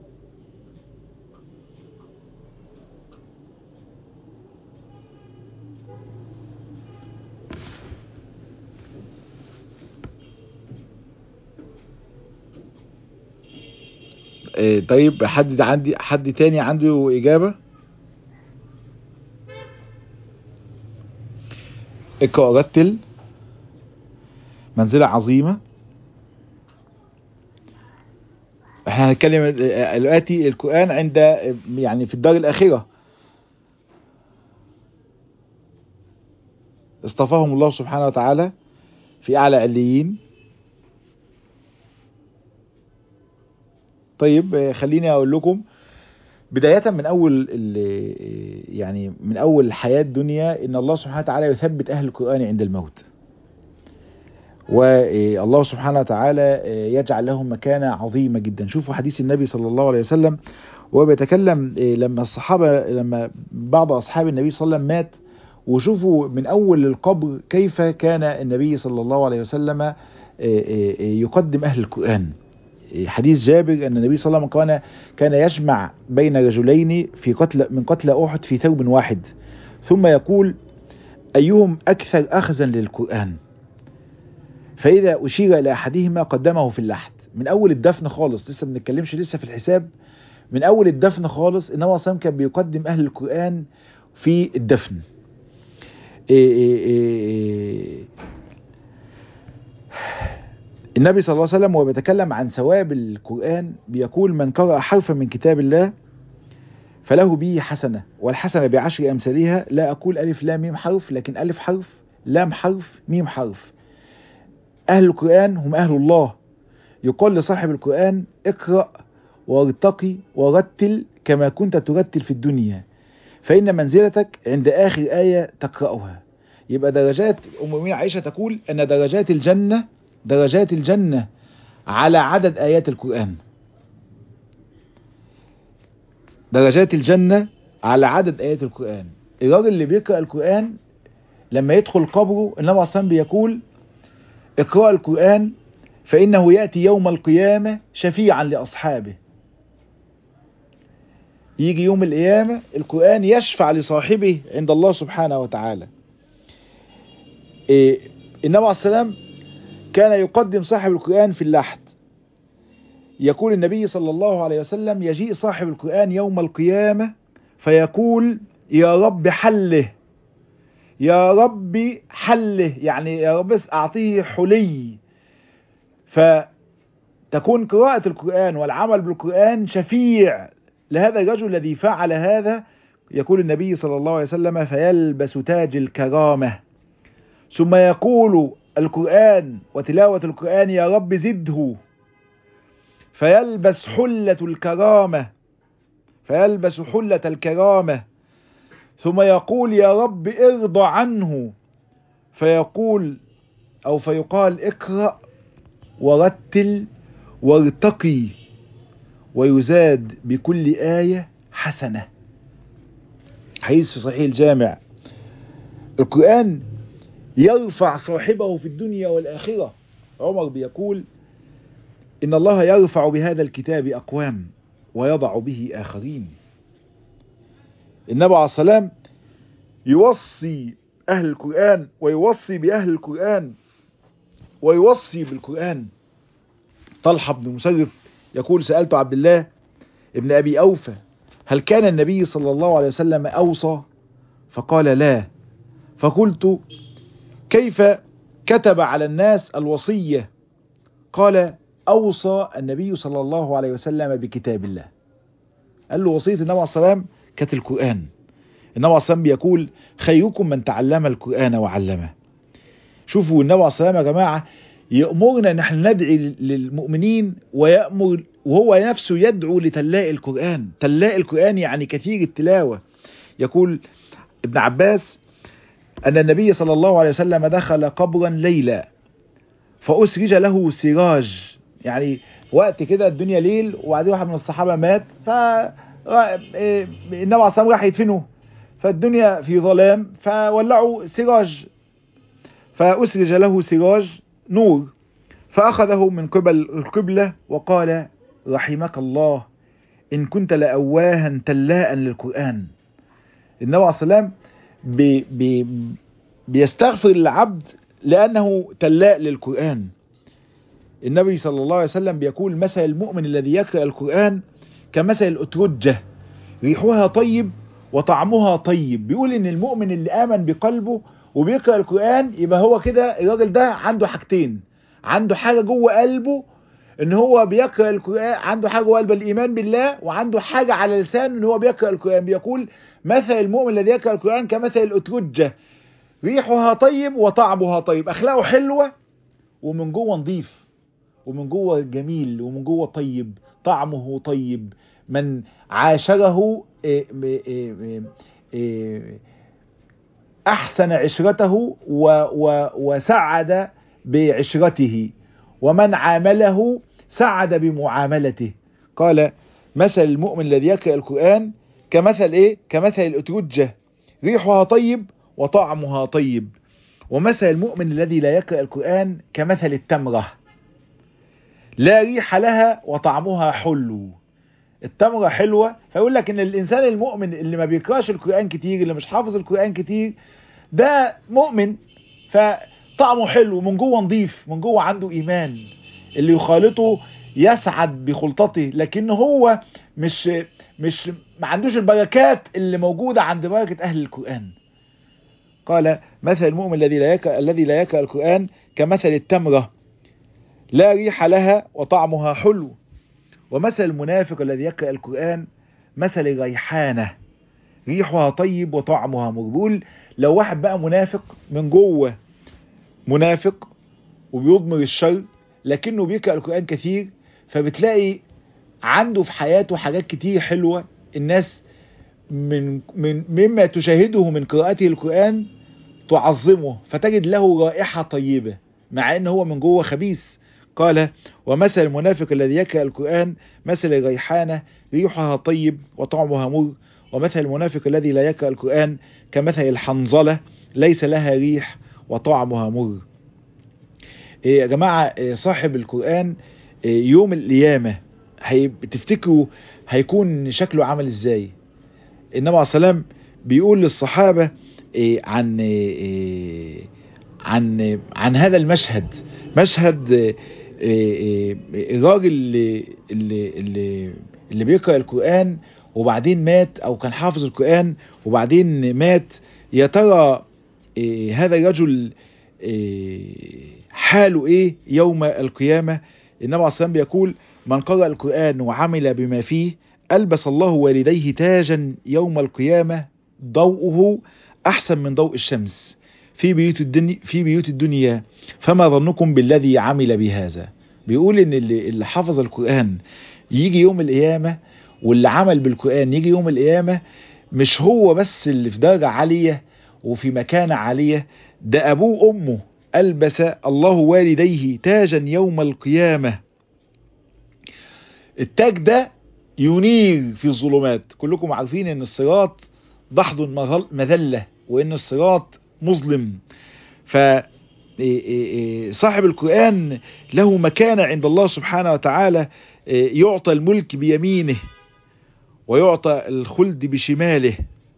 طيب حد عندي حد تاني عنده إجابة اقرأ رتل منزلة عظيمة احنا هنتكلم دلوقتي القرآن عند يعني في الدار الآخرة اصطفاهم الله سبحانه وتعالى في أعلى عليين طيب خليني أقول لكم بداية من أول يعني من أول حياة الدنيا إن الله سبحانه وتعالى يثبت أهل القرآن عند الموت والله سبحانه وتعالى يجعل لهم مكانة عظيمة جدا شوفوا حديث النبي صلى الله عليه وسلم وهو بيتكلم لما الصحابة لما بعض أصحاب النبي صلى الله عليه وسلم مات وشوفوا من أول القبر كيف كان النبي صلى الله عليه وسلم يقدم أهل القرآن حديث جابر أن النبي صلى الله عليه وسلم كان كان يجمع بين رجلين في قتل من قتل أحد في ثوب واحد ثم يقول أيهم أكثر أخذا للقرآن فإذا أشير إلى أحدهما قدمه في اللحد من أول الدفن خالص لسه بنتكلمش لسه في الحساب من أول الدفن خالص إنما صلى كان بيقدم أهل القرآن في الدفن إيه إيه إيه النبي صلى الله عليه وسلم وهو بيتكلم عن ثواب القرآن بيقول من قرأ حرفا من كتاب الله فله به حسنة والحسنة بعشر أمثالها لا أقول ألف لام ميم حرف لكن ألف حرف لام حرف ميم حرف أهل القرآن هم أهل الله يقول لصاحب القرآن اقرأ وارتقي ورتل كما كنت ترتل في الدنيا فإن منزلتك عند آخر آية تقرأها يبقى درجات أم المؤمنين عائشة تقول أن درجات الجنة درجات الجنة على عدد آيات القرآن درجات الجنة على عدد آيات القرآن الراجل اللي بيقرأ القرآن لما يدخل قبره النبي عليه بيقول اقرأ القرآن فإنه يأتي يوم القيامة شفيعا لأصحابه يجي يوم القيامة القرآن يشفع لصاحبه عند الله سبحانه وتعالى إيه النبي عليه السلام كان يقدم صاحب القرآن في اللحد يقول النبي صلى الله عليه وسلم يجيء صاحب القرآن يوم القيامة فيقول يا رب حله يا رب حله يعني يا رب أعطيه حلي فتكون قراءة القرآن والعمل بالقرآن شفيع لهذا الرجل الذي فعل هذا يقول النبي صلى الله عليه وسلم فيلبس تاج الكرامة ثم يقول القرآن وتلاوة القرآن يا رب زده فيلبس حلة الكرامة فيلبس حلة الكرامة ثم يقول يا رب ارضى عنه فيقول أو فيقال اقرأ ورتل وارتقي ويزاد بكل آية حسنة حديث في صحيح الجامع القرآن يرفع صاحبه في الدنيا والآخرة عمر بيقول إن الله يرفع بهذا الكتاب أقوام ويضع به آخرين النبي عليه السلام يوصي أهل القرآن ويوصي بأهل القرآن ويوصي بالقرآن طلحة بن مسرف يقول سألت عبد الله ابن أبي أوفى هل كان النبي صلى الله عليه وسلم أوصى فقال لا فقلت كيف كتب على الناس الوصية قال أوصى النبي صلى الله عليه وسلم بكتاب الله قال له وصية النبي عليه السلام كانت القرآن النبي عليه السلام بيقول خيركم من تعلم القرآن وعلمه شوفوا النبي عليه السلام يا جماعة يأمرنا ان احنا ندعي للمؤمنين ويأمر وهو نفسه يدعو لتلاء القرآن تلاء القرآن يعني كثير التلاوة يقول ابن عباس أن النبي صلى الله عليه وسلم دخل قبرا ليلا فأسرج له سراج يعني وقت كده الدنيا ليل وبعدين واحد من الصحابة مات ف النبي عليه الصلاة راح يدفنه فالدنيا في ظلام فولعوا سراج فأسرج له سراج نور فأخذه من قبل القبلة وقال رحمك الله إن كنت لأواها تلاء للقرآن النبي عليه السلام بي بي بيستغفر العبد لأنه تلاء للقرآن النبي صلى الله عليه وسلم بيقول مثل المؤمن الذي يقرأ القرآن كمثل الأترجة ريحها طيب وطعمها طيب بيقول ان المؤمن اللي آمن بقلبه وبيقرأ القرآن يبقى هو كده الراجل ده عنده حاجتين عنده حاجة جوه قلبه ان هو بيقرأ القرآن عنده حاجة جوه قلبه الإيمان بالله وعنده حاجة على لسانه ان هو بيقرأ القرآن بيقول مثل المؤمن الذي يقرأ القرآن كمثل الأترجة ريحها طيب وطعمها طيب أخلاقه حلوة ومن جوه نظيف ومن جوه جميل ومن جوه طيب طعمه طيب من عاشره إيه إيه إيه أحسن عشرته و و وسعد بعشرته ومن عامله سعد بمعاملته قال مثل المؤمن الذي يقرأ القرآن كمثل إيه كمثل الأترجة ريحها طيب وطعمها طيب ومثل المؤمن الذي لا يقرأ القرآن كمثل التمرة لا ريح لها وطعمها حلو التمرة حلوة فيقول لك ان الانسان المؤمن اللي ما بيقراش القرآن كتير اللي مش حافظ القرآن كتير ده مؤمن فطعمه حلو من جوه نظيف من جوه عنده ايمان اللي يخالطه يسعد بخلطته لكن هو مش مش ما عندوش البركات اللي موجودة عند بركة اهل القرآن قال مثل المؤمن الذي لا يقرأ الذي لا يقرأ القرآن كمثل التمرة لا ريح لها وطعمها حلو ومثل المنافق الذي يقرأ القرآن مثل الريحانة ريحها طيب وطعمها مر بيقول لو واحد بقى منافق من جوه منافق وبيضمر الشر لكنه بيقرأ القرآن كثير فبتلاقي عنده في حياته حاجات كتير حلوة الناس من من مما تشاهده من قراءته القرآن تعظمه فتجد له رائحة طيبة مع ان هو من جوه خبيث قال ومثل المنافق الذي يقرأ القرآن مثل الريحانة ريحها طيب وطعمها مر ومثل المنافق الذي لا يقرأ القرآن كمثل الحنظلة ليس لها ريح وطعمها مر إيه يا جماعة إيه صاحب القرآن إيه يوم القيامة تفتكروا هيكون شكله عامل ازاي النبي عليه السلام بيقول للصحابة إيه عن إيه عن عن هذا المشهد مشهد إيه الراجل اللي اللي اللي, اللي بيقرأ القرآن وبعدين مات او كان حافظ القرآن وبعدين مات يا ترى هذا الرجل حاله ايه يوم القيامة النبي عليه السلام بيقول من قرأ القرآن وعمل بما فيه ألبس الله والديه تاجا يوم القيامة ضوءه أحسن من ضوء الشمس في بيوت الدنيا في بيوت الدنيا فما ظنكم بالذي عمل بهذا بيقول ان اللي, اللي حفظ القرآن يجي يوم القيامة واللي عمل بالقرآن يجي يوم القيامة مش هو بس اللي في درجة عالية وفي مكانة عالية ده أبوه وأمه ألبس الله والديه تاجا يوم القيامة التاج ده ينير في الظلمات كلكم عارفين ان الصراط ضحض مذلة وان الصراط مظلم ف صاحب القرآن له مكانة عند الله سبحانه وتعالى يعطى الملك بيمينه ويعطى الخلد بشماله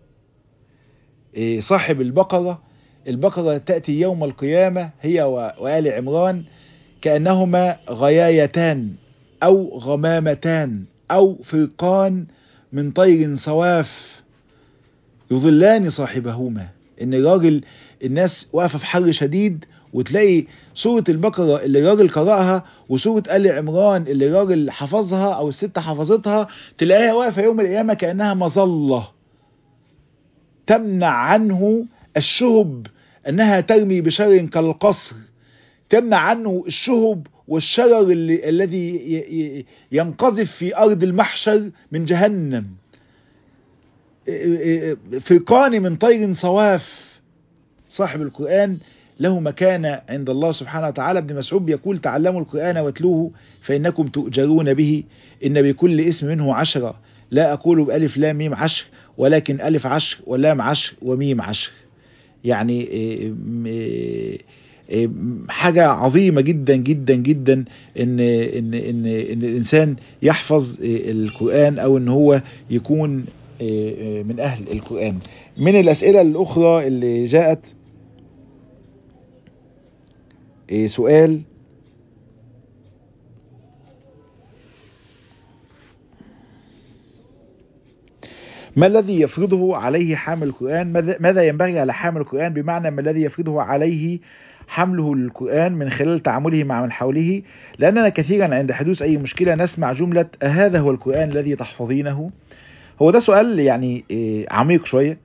صاحب البقرة البقرة تأتي يوم القيامة هي وآل عمران كأنهما غيايتان أو غمامتان أو فرقان من طير صواف يظلان صاحبهما إن الراجل الناس واقفة في حر شديد وتلاقي سورة البقرة اللي الراجل قرأها وسورة آل عمران اللي الراجل حفظها أو الست حفظتها تلاقيها واقفة يوم القيامة كأنها مظلة تمنع عنه الشهب أنها ترمي بشر كالقصر تمنع عنه الشهب والشرر اللي الذي ينقذف في أرض المحشر من جهنم فرقان من طير صواف صاحب القرآن له مكانة عند الله سبحانه وتعالى ابن مسعود يقول تعلموا القرآن واتلوه فإنكم تؤجرون به إن بكل اسم منه عشرة لا أقول بألف لام ميم عشر ولكن ألف عشر ولام عشر وميم عشر يعني حاجة عظيمة جدا جدا جدا ان ان ان ان الانسان يحفظ القرآن او ان هو يكون من اهل القرآن من الاسئلة الاخرى اللي جاءت سؤال ما الذي يفرضه عليه حامل القرآن ماذا ينبغي على حامل القرآن بمعنى ما الذي يفرضه عليه حمله للقرآن من خلال تعامله مع من حوله لأننا كثيرا عند حدوث أي مشكلة نسمع جملة أهذا هو القرآن الذي تحفظينه هو ده سؤال يعني عميق شوية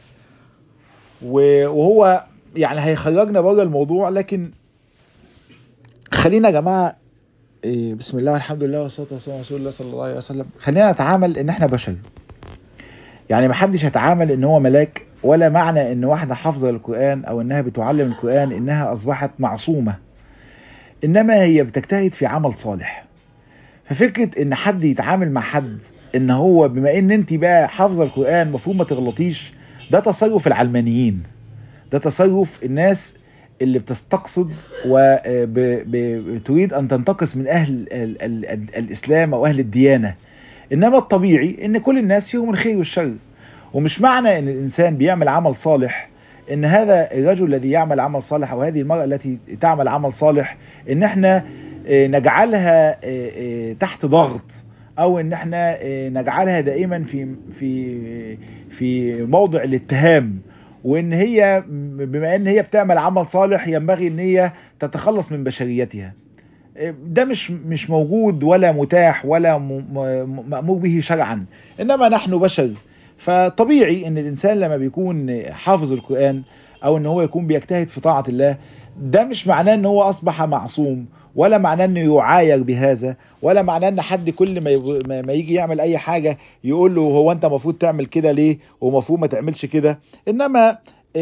وهو يعني هيخرجنا بره الموضوع لكن خلينا يا جماعة بسم الله والحمد لله والصلاة والسلام على رسول الله صلى الله عليه وسلم خلينا نتعامل ان احنا بشر يعني ما حدش يتعامل ان هو ملاك ولا معنى ان واحدة حافظة القرآن او انها بتعلم القرآن انها اصبحت معصومة انما هي بتجتهد في عمل صالح ففكرة ان حد يتعامل مع حد ان هو بما ان انت بقى حافظة القرآن المفروض ما تغلطيش ده تصرف العلمانيين ده تصرف الناس اللي بتستقصد وتريد ان تنتقص من اهل ال ال ال الاسلام او اهل الديانة انما الطبيعي ان كل الناس فيهم الخير والشر ومش معنى ان الانسان بيعمل عمل صالح ان هذا الرجل الذي يعمل عمل صالح او هذه المرأة التي تعمل عمل صالح ان احنا نجعلها تحت ضغط او ان احنا نجعلها دائما في في في موضع الاتهام وان هي بما ان هي بتعمل عمل صالح ينبغي ان هي تتخلص من بشريتها ده مش مش موجود ولا متاح ولا مأمور به شرعا انما نحن بشر فطبيعي ان الانسان لما بيكون حافظ القرآن او ان هو يكون بيجتهد في طاعة الله ده مش معناه ان هو اصبح معصوم ولا معناه انه يعاير بهذا ولا معناه ان حد كل ما ما يجي يعمل اي حاجة يقول له هو انت المفروض تعمل كده ليه ومفروض ما تعملش كده انما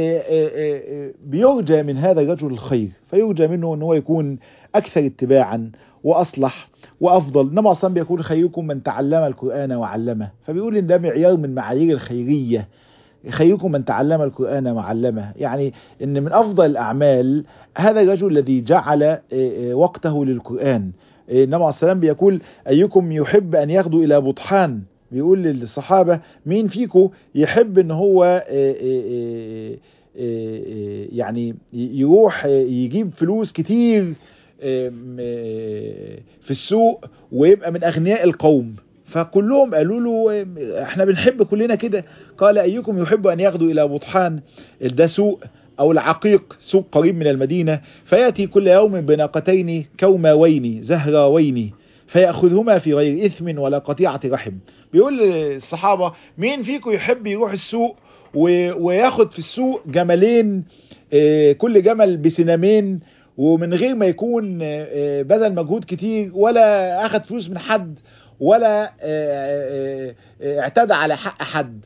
بيرجى من هذا الرجل الخير فيرجى منه ان هو يكون اكثر اتباعا واصلح وافضل انما اصلا بيكون خيركم من تعلم القرآن وعلمه فبيقول ان ده معيار من معايير الخيرية خيركم من تعلم القرآن وعلمه يعني ان من افضل الاعمال هذا الرجل الذي جعل وقته للقرآن النبي عليه السلام بيقول ايكم يحب ان يغدو الى بطحان بيقول للصحابه مين فيكم يحب ان هو يعني يروح يجيب فلوس كتير في السوق ويبقى من اغنياء القوم فكلهم قالوا له احنا بنحب كلنا كده قال ايكم يحب ان يغدو الى بطحان ده سوق او العقيق سوق قريب من المدينة فيأتي كل يوم بناقتين كوماوين زهراوين فيأخذهما في غير إثم ولا قطيعة رحم بيقول للصحابة مين فيكم يحب يروح السوق وياخد في السوق جملين كل جمل بسنامين ومن غير ما يكون بذل مجهود كتير ولا اخد فلوس من حد ولا اعتدى على حق حد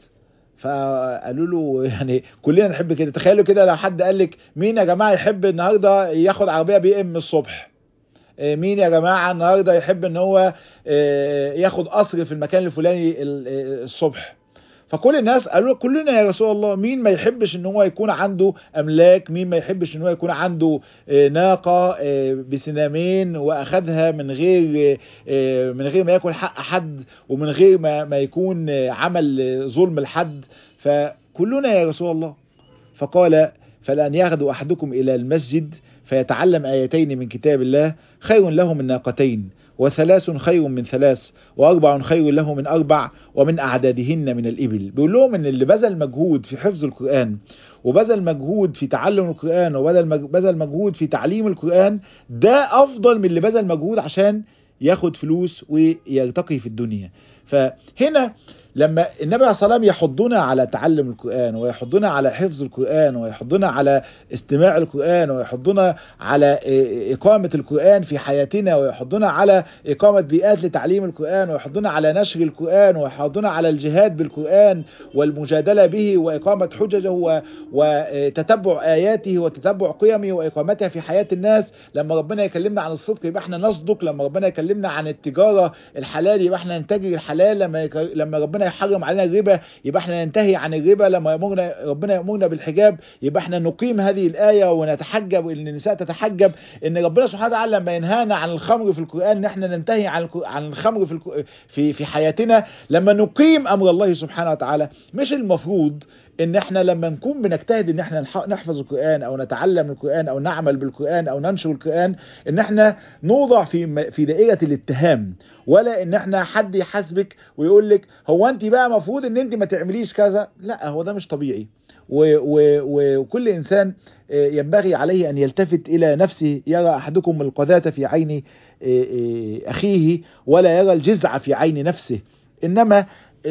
فقالوا له يعني كلنا نحب كده تخيلوا كده لو حد قال لك مين يا جماعه يحب النهارده ياخد عربيه بي ام الصبح مين يا جماعه النهارده يحب ان هو ياخد قصر في المكان الفلاني الصبح فكل الناس قالوا كلنا يا رسول الله مين ما يحبش ان هو يكون عنده املاك مين ما يحبش ان هو يكون عنده ناقة بسنامين واخدها من غير من غير ما ياكل حق حد ومن غير ما ما يكون عمل ظلم لحد فكلنا يا رسول الله فقال فلان يغدو احدكم الى المسجد فيتعلم ايتين من كتاب الله خير له من ناقتين وثلاث خير من ثلاث وأربع خير له من أربع ومن أعدادهن من الإبل بيقول لهم إن اللي بذل مجهود في حفظ القرآن وبذل مجهود في تعلم القرآن وبذل مجهود في تعليم القرآن ده أفضل من اللي بذل مجهود عشان ياخد فلوس ويرتقي في الدنيا فهنا لما النبي عليه الصلاه والسلام يحضنا على تعلم القرآن ويحضنا على حفظ القرآن ويحضنا على استماع القرآن ويحضنا على إقامة القرآن في حياتنا ويحضنا على إقامة بيئات لتعليم القرآن ويحضنا على نشر القرآن ويحضنا على الجهاد بالقرآن والمجادلة به وإقامة حججه وتتبع آياته وتتبع قيمه وإقامتها في حياة الناس لما ربنا يكلمنا عن الصدق يبقى احنا نصدق لما ربنا يكلمنا عن التجارة الحلال يبقى احنا نتاجر الحلال لما لما ربنا يحرم علينا الربا يبقى احنا ننتهي عن الربا لما يأمرنا ربنا يأمرنا بالحجاب يبقى احنا نقيم هذه الآية ونتحجب ان النساء تتحجب ان ربنا سبحانه وتعالى لما ينهانا عن الخمر في القرآن ان احنا ننتهي عن عن الخمر في في في حياتنا لما نقيم امر الله سبحانه وتعالى مش المفروض ان احنا لما نكون بنجتهد ان احنا نحفظ القرآن او نتعلم القرآن او نعمل بالقرآن او ننشر القرآن ان احنا نوضع في في دائرة الاتهام ولا ان احنا حد يحاسبك ويقول لك هو انت بقى مفروض ان انت ما تعمليش كذا لا هو ده مش طبيعي وكل انسان ينبغي عليه ان يلتفت الى نفسه يرى احدكم القذاة في عين اخيه ولا يرى الجزع في عين نفسه انما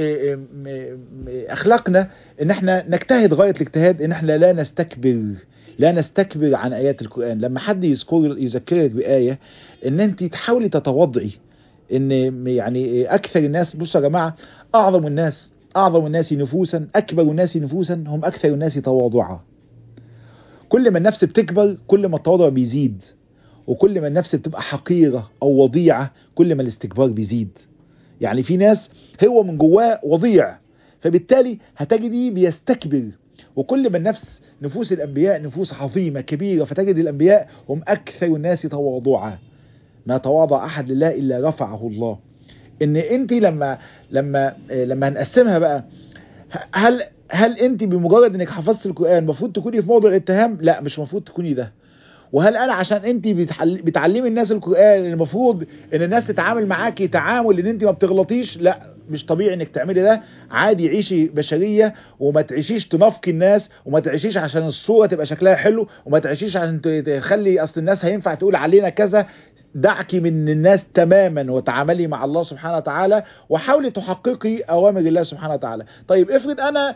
اخلاقنا ان احنا نجتهد غاية الاجتهاد ان احنا لا نستكبر لا نستكبر عن ايات القرآن لما حد يذكر يذكرك بآية ان انت تحاولي تتوضعي ان يعني اكثر الناس بصوا يا جماعة اعظم الناس اعظم الناس نفوسا اكبر الناس نفوسا هم اكثر الناس تواضعا كل ما النفس بتكبر كل ما التواضع بيزيد وكل ما النفس بتبقى حقيرة او وضيعة كل ما الاستكبار بيزيد يعني في ناس هو من جواه وضيع فبالتالي هتجدي بيستكبر وكل ما النفس نفوس الأنبياء نفوس عظيمة كبيرة فتجد الأنبياء هم أكثر الناس تواضعا ما تواضع أحد لله إلا رفعه الله إن أنت لما لما لما هنقسمها بقى هل هل أنت بمجرد إنك حفظت القرآن المفروض تكوني في موضع اتهام؟ لا مش المفروض تكوني ده وهل انا عشان انت بتعلمي الناس القران المفروض ان الناس تتعامل معاكي تعامل ان انت ما بتغلطيش لا مش طبيعي انك تعملي ده عادي عيشي بشريه وما تعيشيش تنافقي الناس وما تعيشيش عشان الصوره تبقى شكلها حلو وما تعيشيش عشان تخلي اصل الناس هينفع تقول علينا كذا دعكي من الناس تماما وتعاملي مع الله سبحانه وتعالى وحاولي تحققي اوامر الله سبحانه وتعالى طيب افرض انا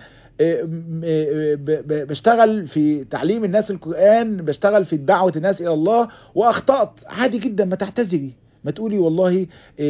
بشتغل في تعليم الناس القرآن بشتغل في دعوة الناس إلى الله وأخطأت عادي جدا ما تعتذري ما تقولي والله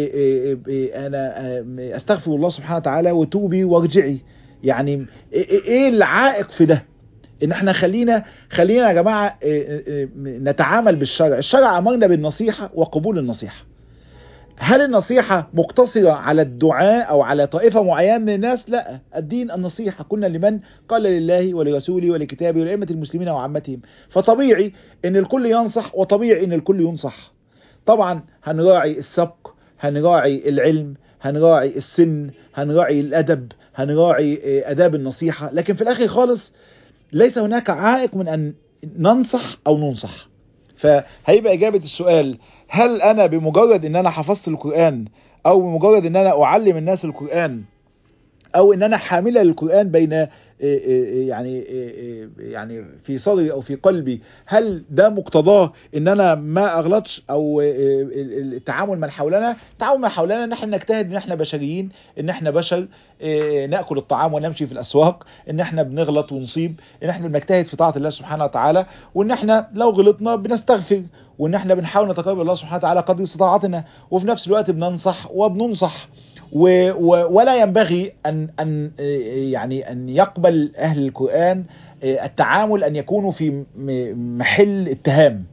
أنا أستغفر الله سبحانه وتعالى وتوبي وارجعي يعني إيه العائق في ده ان احنا خلينا خلينا يا جماعة نتعامل بالشرع الشرع امرنا بالنصيحة وقبول النصيحة هل النصيحة مقتصرة على الدعاء او على طائفة معينة من الناس لا الدين النصيحة كنا لمن قال لله ولرسوله ولكتابه ولأئمة المسلمين وعامتهم فطبيعي ان الكل ينصح وطبيعي ان الكل ينصح طبعا هنراعي السبق هنراعي العلم هنراعي السن هنراعي الادب هنراعي اداب النصيحه لكن في الاخر خالص ليس هناك عائق من ان ننصح او ننصح فهيبقى اجابه السؤال هل انا بمجرد ان انا حفظت القران او بمجرد ان انا اعلم الناس القران او ان انا حامله للقران بين يعني يعني في صدري او في قلبي هل ده مقتضاه ان انا ما اغلطش او التعامل من حولنا التعامل من حولنا ان احنا نجتهد ان احنا بشريين ان احنا بشر ناكل الطعام ونمشي في الاسواق ان احنا بنغلط ونصيب ان احنا بنجتهد في طاعه الله سبحانه وتعالى وان احنا لو غلطنا بنستغفر وان احنا بنحاول نتقرب الله سبحانه وتعالى قدر استطاعتنا وفي نفس الوقت بننصح وبننصح و و ولا ينبغي ان ان يعني ان يقبل اهل القران التعامل ان يكونوا في محل اتهام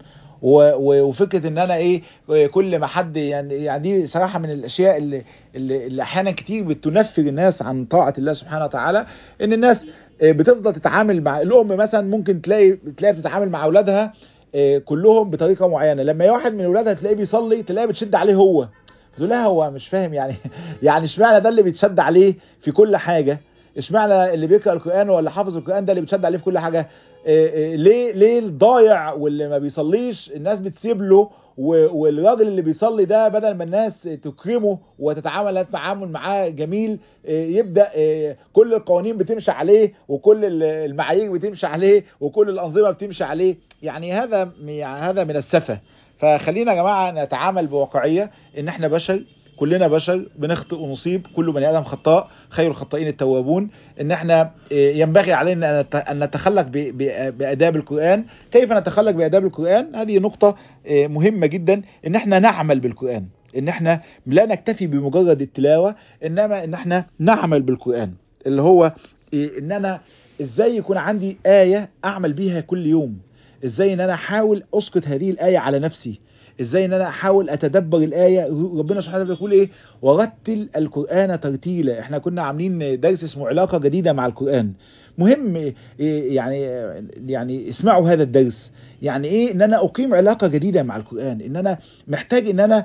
وفكره ان انا ايه كل ما حد يعني يعني دي صراحه من الاشياء اللي اللي, اللي احيانا كتير بتنفر الناس عن طاعه الله سبحانه وتعالى ان الناس بتفضل تتعامل مع الام مثلا ممكن تلاقي تلاقي بتتعامل مع اولادها كلهم بطريقه معينه لما واحد من اولادها تلاقيه بيصلي تلاقيه بتشد عليه هو فتقول لها هو مش فاهم يعني يعني اشمعنى ده اللي بيتشد عليه في كل حاجه اشمعنى اللي بيقرا القران ولا حافظ القران ده اللي بيتشد عليه في كل حاجه إيه إيه ليه ليه الضايع واللي ما بيصليش الناس بتسيب له والراجل اللي بيصلي ده بدل ما الناس تكرمه وتتعامل تعامل معاه جميل إيه يبدا كل القوانين بتمشي عليه وكل المعايير بتمشي عليه وكل الانظمه بتمشي عليه يعني هذا يعني هذا من السفه فخلينا يا جماعه نتعامل بواقعيه ان احنا بشر كلنا بشر بنخطئ ونصيب كل بني ادم خطاء خير الخطائين التوابون ان احنا ينبغي علينا ان نتخلق باداب القران كيف نتخلق باداب القران هذه نقطه مهمه جدا ان احنا نعمل بالقران ان احنا لا نكتفي بمجرد التلاوه انما ان احنا نعمل بالقران اللي هو ان انا ازاي يكون عندي ايه اعمل بيها كل يوم ازاي ان انا احاول اسقط هذه الايه على نفسي ازاي ان انا احاول اتدبر الايه ربنا سبحانه وتعالى بيقول ايه ورتل القران ترتيلا احنا كنا عاملين درس اسمه علاقه جديده مع القران مهم يعني يعني اسمعوا هذا الدرس يعني ايه ان انا اقيم علاقه جديده مع القران ان انا محتاج ان انا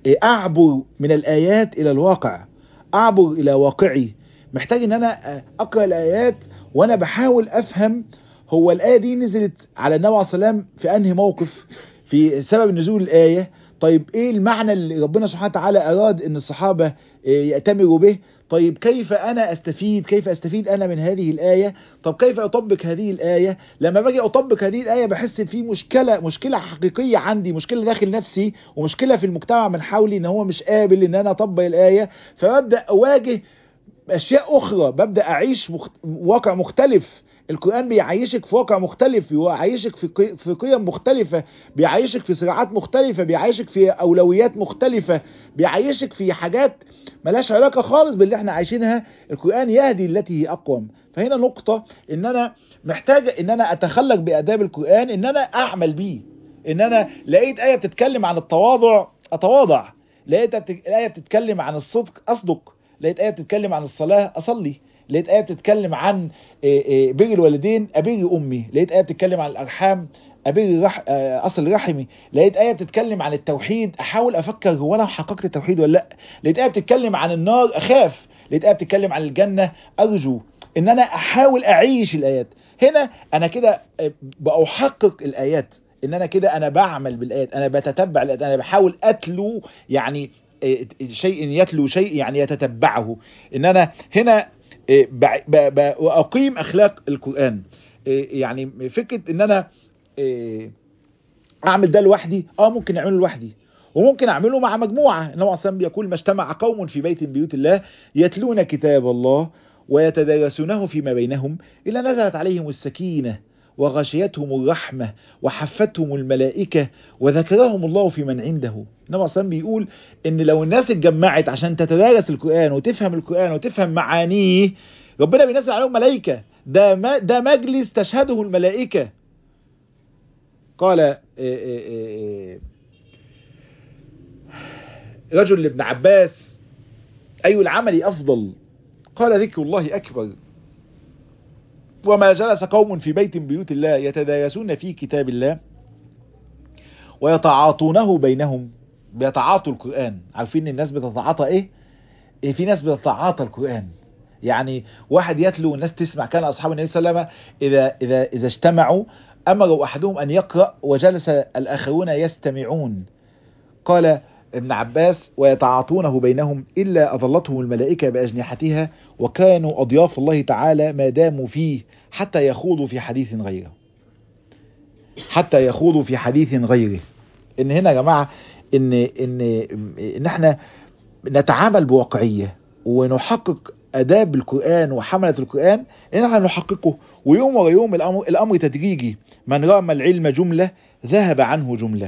اعبر من الايات الى الواقع اعبر الى واقعي محتاج ان انا اقرا الايات وانا بحاول افهم هو الايه دي نزلت على النبي عليه الصلاه والسلام في انهي موقف في سبب نزول الآية طيب ايه المعنى اللي ربنا سبحانه وتعالى اراد ان الصحابة يأتمروا به طيب كيف انا استفيد كيف استفيد انا من هذه الآية طب كيف اطبق هذه الآية لما باجي اطبق هذه الآية بحس ان في مشكلة مشكلة حقيقية عندي مشكلة داخل نفسي ومشكلة في المجتمع من حولي ان هو مش قابل ان انا اطبق الآية فببدأ اواجه اشياء اخرى ببدأ اعيش مخت... واقع مختلف القرآن بيعيشك في واقع مختلف بيعيشك في في قيم مختلفة بيعيشك في صراعات مختلفة بيعيشك في أولويات مختلفة بيعيشك في حاجات ملاش علاقة خالص باللي احنا عايشينها القرآن يهدي التي هي أقوم فهنا نقطة ان انا محتاج ان انا اتخلق بآداب القرآن ان انا اعمل بيه ان انا لقيت آية بتتكلم عن التواضع اتواضع لقيت آية بتتكلم عن الصدق اصدق لقيت آية بتتكلم عن الصلاة اصلي لقيت آية بتتكلم عن بر الوالدين أبر أمي لقيت آية بتتكلم عن الأرحام أبر رح... أصل رحمي لقيت آية بتتكلم عن التوحيد أحاول أفكر هو أنا حققت التوحيد ولا لأ لقيت آية بتتكلم عن النار أخاف لقيت آية بتتكلم عن الجنة أرجو إن أنا أحاول أعيش الآيات هنا أنا كده بأحقق الآيات إن أنا كده أنا بعمل بالآيات أنا بتتبع الآيات أنا بحاول أتلو يعني شيء يتلو شيء يعني يتتبعه إن أنا هنا واقيم اخلاق القران يعني فكره ان انا اعمل ده لوحدي اه ممكن اعمله لوحدي وممكن اعمله مع مجموعه النبي عليه الصلاه بيقول ما اجتمع قوم في بيت من بيوت الله يتلون كتاب الله ويتدارسونه فيما بينهم الا نزلت عليهم السكينه وغشيتهم الرحمة وحفتهم الملائكة وذكرهم الله في من عنده النبي صلى بيقول ان لو الناس اتجمعت عشان تتدارس القرآن وتفهم القرآن وتفهم معانيه ربنا بينزل عليهم ملائكة ده, ما ده مجلس تشهده الملائكة قال إيه إيه إيه رجل لابن عباس أي العمل أفضل قال ذكر الله أكبر وما جلس قوم في بيت من بيوت الله يتدارسون في كتاب الله ويتعاطونه بينهم بيتعاطوا القرآن عارفين الناس بتتعاطى ايه إيه في ناس بتتعاطى القرآن يعني واحد يتلو والناس تسمع كان اصحاب النبي صلى الله عليه وسلم اذا اذا اذا اجتمعوا امروا احدهم ان يقرا وجلس الاخرون يستمعون قال ابن عباس ويتعاطونه بينهم الا اظلتهم الملائكه باجنحتها وكانوا اضياف الله تعالى ما داموا فيه حتى يخوضوا في حديث غيره حتى يخوضوا في حديث غيره ان هنا يا جماعه ان ان ان احنا نتعامل بواقعيه ونحقق اداب القران وحمله القران ان احنا نحققه ويوم ورا يوم الامر الامر تدريجي من رام العلم جمله ذهب عنه جمله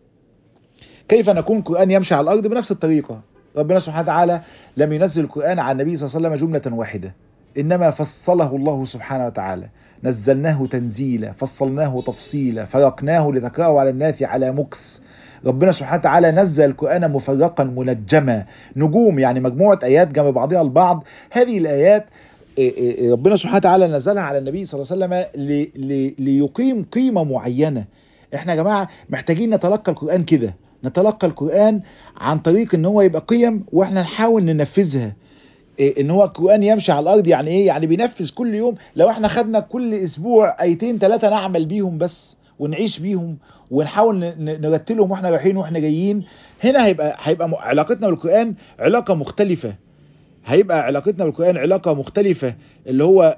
كيف نكون القران يمشي على الارض بنفس الطريقه ربنا سبحانه وتعالى لم ينزل القران على النبي صلى الله عليه وسلم جمله واحده انما فصله الله سبحانه وتعالى نزلناه تنزيلا فصلناه تفصيلا فرقناه لتقراه على الناس على مكس ربنا سبحانه وتعالى نزل القرآن مفرقا منجما نجوم يعني مجموعة آيات جنب بعضها البعض هذه الآيات ربنا سبحانه وتعالى نزلها على النبي صلى الله عليه وسلم لي لي ليقيم قيمة معينة احنا يا جماعة محتاجين نتلقى القرآن كده نتلقى القرآن عن طريق ان هو يبقى قيم واحنا نحاول ننفذها ان هو القرآن يمشي على الارض يعني ايه يعني بينفذ كل يوم لو احنا خدنا كل اسبوع ايتين ثلاثة نعمل بيهم بس ونعيش بيهم ونحاول نرتلهم واحنا رايحين واحنا جايين هنا هيبقى هيبقى علاقتنا بالقرآن علاقة مختلفة هيبقى علاقتنا بالقرآن علاقة مختلفة اللي هو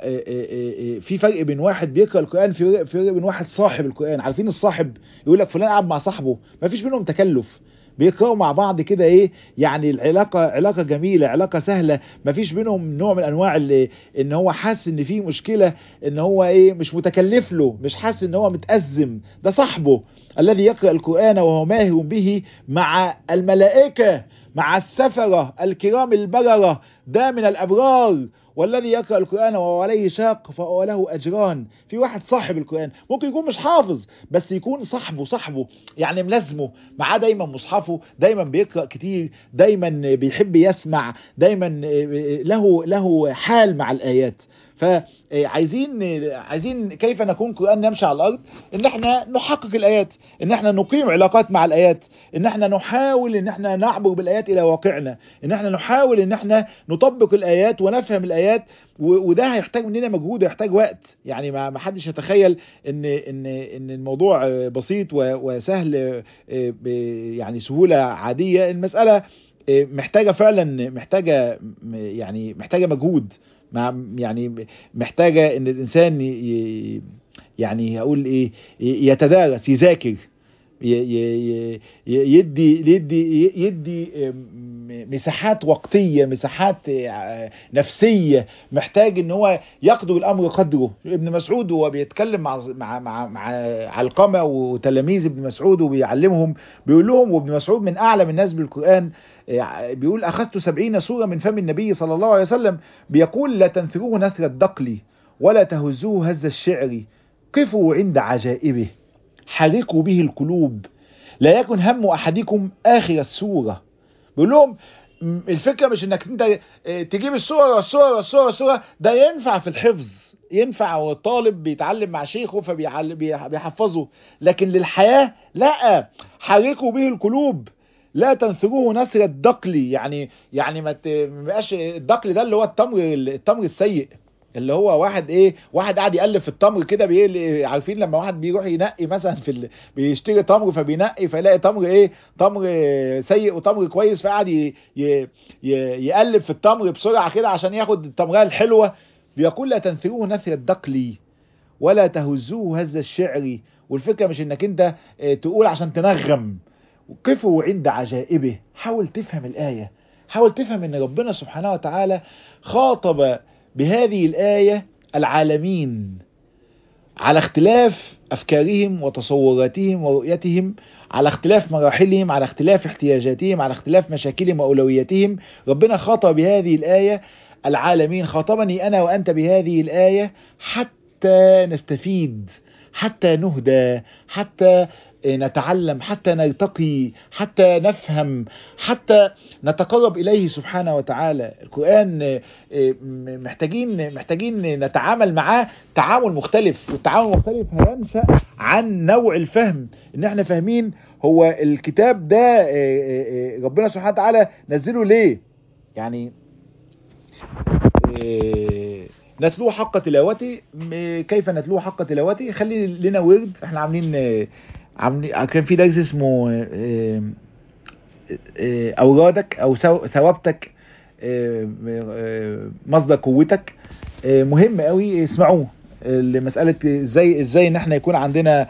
في فرق بين واحد بيقرأ القرآن في فرق بين واحد صاحب القرآن عارفين الصاحب يقول لك فلان قاعد مع صاحبه ما فيش بينهم تكلف بيقرأوا مع بعض كده ايه يعني العلاقة علاقة جميلة علاقة سهلة مفيش بينهم نوع من انواع اللي ان هو حاسس ان في مشكلة ان هو ايه مش متكلف له مش حاسس ان هو متأزم ده صاحبه الذي يقرأ القرآن وهو ماهر به مع الملائكة مع السفرة الكرام البررة ده من الأبرار والذي يقرأ القرآن وهو عليه شاق فهو له أجران في واحد صاحب القرآن ممكن يكون مش حافظ بس يكون صاحبه صاحبه يعني ملازمه معاه دايما مصحفه دايما بيقرأ كتير دايما بيحب يسمع دايما له له حال مع الآيات فعايزين عايزين كيف نكون قرآن يمشي على الأرض ان احنا نحقق الآيات ان احنا نقيم علاقات مع الآيات ان احنا نحاول ان احنا نعبر بالآيات الى واقعنا ان احنا نحاول ان احنا نطبق الآيات ونفهم الآيات وده هيحتاج مننا مجهود ويحتاج وقت يعني ما حدش يتخيل ان ان ان الموضوع بسيط وسهل يعني سهولة عادية المسألة محتاجة فعلا محتاجة يعني محتاجة مجهود يعني محتاجة ان الانسان يعني هقول ايه يتدارس يذاكر يدي يدي يدي مساحات وقتية مساحات نفسية محتاج ان هو يقدر الامر قدره ابن مسعود وهو بيتكلم مع مع مع, مع علقمة وتلاميذ ابن مسعود وبيعلمهم بيقول لهم وابن مسعود من اعلم الناس بالقرآن بيقول اخذت سبعين سورة من فم النبي صلى الله عليه وسلم بيقول لا تنثروه نثر الدقل ولا تهزوه هز الشعر قفوا عند عجائبه حرقوا به القلوب لا يكن هم احدكم اخر السوره بيقول لهم الفكره مش انك انت تجيب السوره والسوره والسوره والسوره ده ينفع في الحفظ ينفع والطالب بيتعلم مع شيخه فبيحفظه لكن للحياه لا حرقوا به القلوب لا تنثروه نثر الدقل يعني يعني ما تبقاش الدقل ده اللي هو التمر التمر السيء اللي هو واحد ايه واحد قاعد يقلب في التمر كده بي عارفين لما واحد بيروح ينقي مثلا في ال... بيشتري تمر فبينقي فيلاقي تمر ايه تمر سيء وتمر كويس فقعد ي... ي... ي... يقلب في التمر بسرعه كده عشان ياخد التمريه الحلوه بيقول لا تنثروه نثر الدقل ولا تهزوه هز الشعر والفكره مش انك انت تقول عشان تنغم قفوا عند عجائبه حاول تفهم الايه حاول تفهم ان ربنا سبحانه وتعالى خاطب بهذه الآية العالمين على اختلاف أفكارهم وتصوراتهم ورؤيتهم على اختلاف مراحلهم على اختلاف احتياجاتهم على اختلاف مشاكلهم وأولوياتهم ربنا خاطب بهذه الآية العالمين خاطبني أنا وأنت بهذه الآية حتى نستفيد حتى نهدى حتى نتعلم حتى نرتقي حتى نفهم حتى نتقرب إليه سبحانه وتعالى القرآن محتاجين محتاجين نتعامل معاه تعامل مختلف والتعامل المختلف هينشأ عن نوع الفهم ان احنا فاهمين هو الكتاب ده ربنا سبحانه وتعالى نزله ليه يعني نتلوه حق تلاوته كيف نتلوه حق تلاوته خلي لنا ورد احنا عاملين عاملين كان في درس اسمه اورادك او ثوابتك مصدر قوتك مهم قوي اسمعوه لمساله ازاي ازاي ان احنا يكون عندنا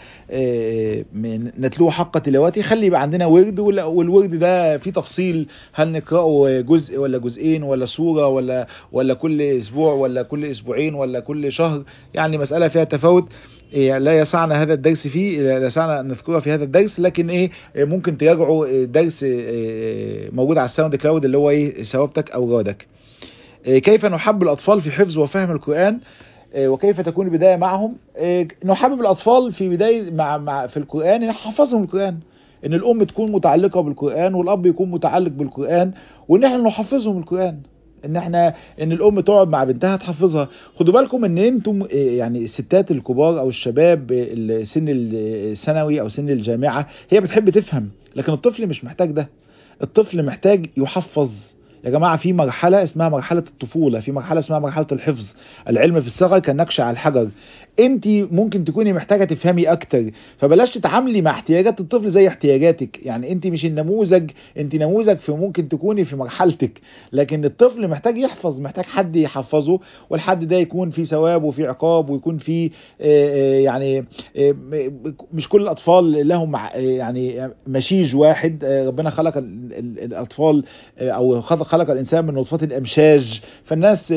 نتلوه حق تلاوته خلي يبقى عندنا ورد والورد ده فيه تفصيل هل نقراه جزء ولا جزئين ولا سوره ولا ولا كل اسبوع ولا كل اسبوعين ولا كل شهر يعني مساله فيها تفاوت لا يسعنا هذا الدرس فيه لا يسعنا ان نذكرها في هذا الدرس لكن ايه ممكن تراجعوا درس موجود على الساوند كلاود اللي هو ايه ثوابتك او رادك كيف نحب الاطفال في حفظ وفهم القران وكيف تكون البدايه معهم نحبب الاطفال في بدايه مع, مع في القران نحفظهم القران ان الام تكون متعلقه بالقران والاب يكون متعلق بالقران وان احنا نحفظهم القران ان احنا ان الام تقعد مع بنتها تحفظها خدوا بالكم ان انتم يعني الستات الكبار او الشباب سن الثانوي او سن الجامعه هي بتحب تفهم لكن الطفل مش محتاج ده الطفل محتاج يحفظ يا جماعة في مرحلة اسمها مرحلة الطفولة في مرحلة اسمها مرحلة الحفظ العلم في الصغر كالنقش على الحجر انت ممكن تكوني محتاجة تفهمي اكتر فبلاش تتعاملي مع احتياجات الطفل زي احتياجاتك يعني انت مش النموذج انت نموذج في ممكن تكوني في مرحلتك لكن الطفل محتاج يحفظ محتاج حد يحفظه والحد ده يكون فيه ثواب وفيه عقاب ويكون فيه يعني مش كل الاطفال لهم يعني مشيج واحد ربنا خلق الاطفال او خلق الانسان من نطفه امشاج فالناس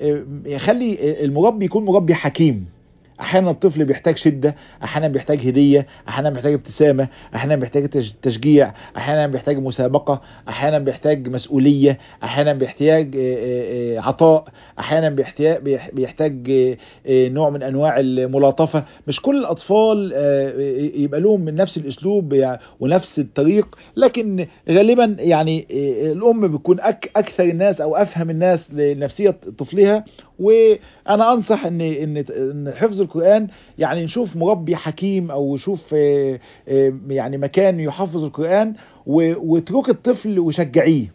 يخلي المربي يكون مربي حكيم احيانا الطفل بيحتاج شده احيانا بيحتاج هديه احيانا بيحتاج ابتسامه احيانا بيحتاج تشجيع احيانا بيحتاج مسابقه احيانا بيحتاج مسؤوليه احيانا بيحتاج عطاء احيانا بيحتاج بيحتاج نوع من انواع الملاطفه مش كل الاطفال يبقى لهم من نفس الاسلوب ونفس الطريق لكن غالبا يعني الام بتكون اكثر الناس او افهم الناس لنفسيه طفلها وانا انصح ان ان ان حفظ القران يعني نشوف مربي حكيم او نشوف يعني مكان يحفظ القران واترك الطفل وشجعيه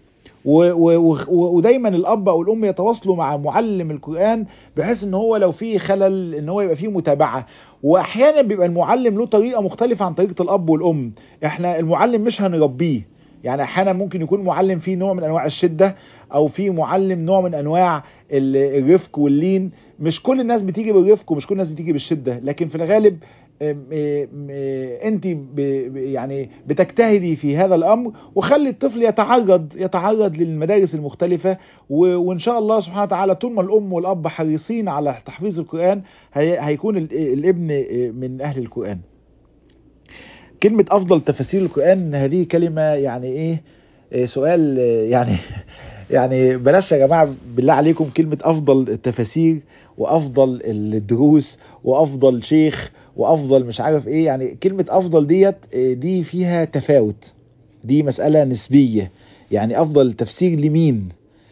ودايما الاب او الام يتواصلوا مع معلم القران بحيث ان هو لو في خلل ان هو يبقى فيه متابعه واحيانا بيبقى المعلم له طريقه مختلفه عن طريقه الاب والام احنا المعلم مش هنربيه يعني احيانا ممكن يكون معلم فيه نوع من انواع الشده او في معلم نوع من انواع الرفق واللين مش كل الناس بتيجي بالرفق ومش كل الناس بتيجي بالشده لكن في الغالب انت يعني بتجتهدي في هذا الامر وخلي الطفل يتعرض يتعرض للمدارس المختلفه وان شاء الله سبحانه وتعالى طول ما الام والاب حريصين على تحفيظ القران هيكون الابن من اهل القران كلمة أفضل تفاسير القرآن هذه كلمة يعني إيه, إيه سؤال يعني يعني بلاش يا جماعة بالله عليكم كلمة أفضل التفاسير وأفضل الدروس وأفضل شيخ وأفضل مش عارف إيه يعني كلمة أفضل ديت دي فيها تفاوت دي مسألة نسبية يعني أفضل تفسير لمين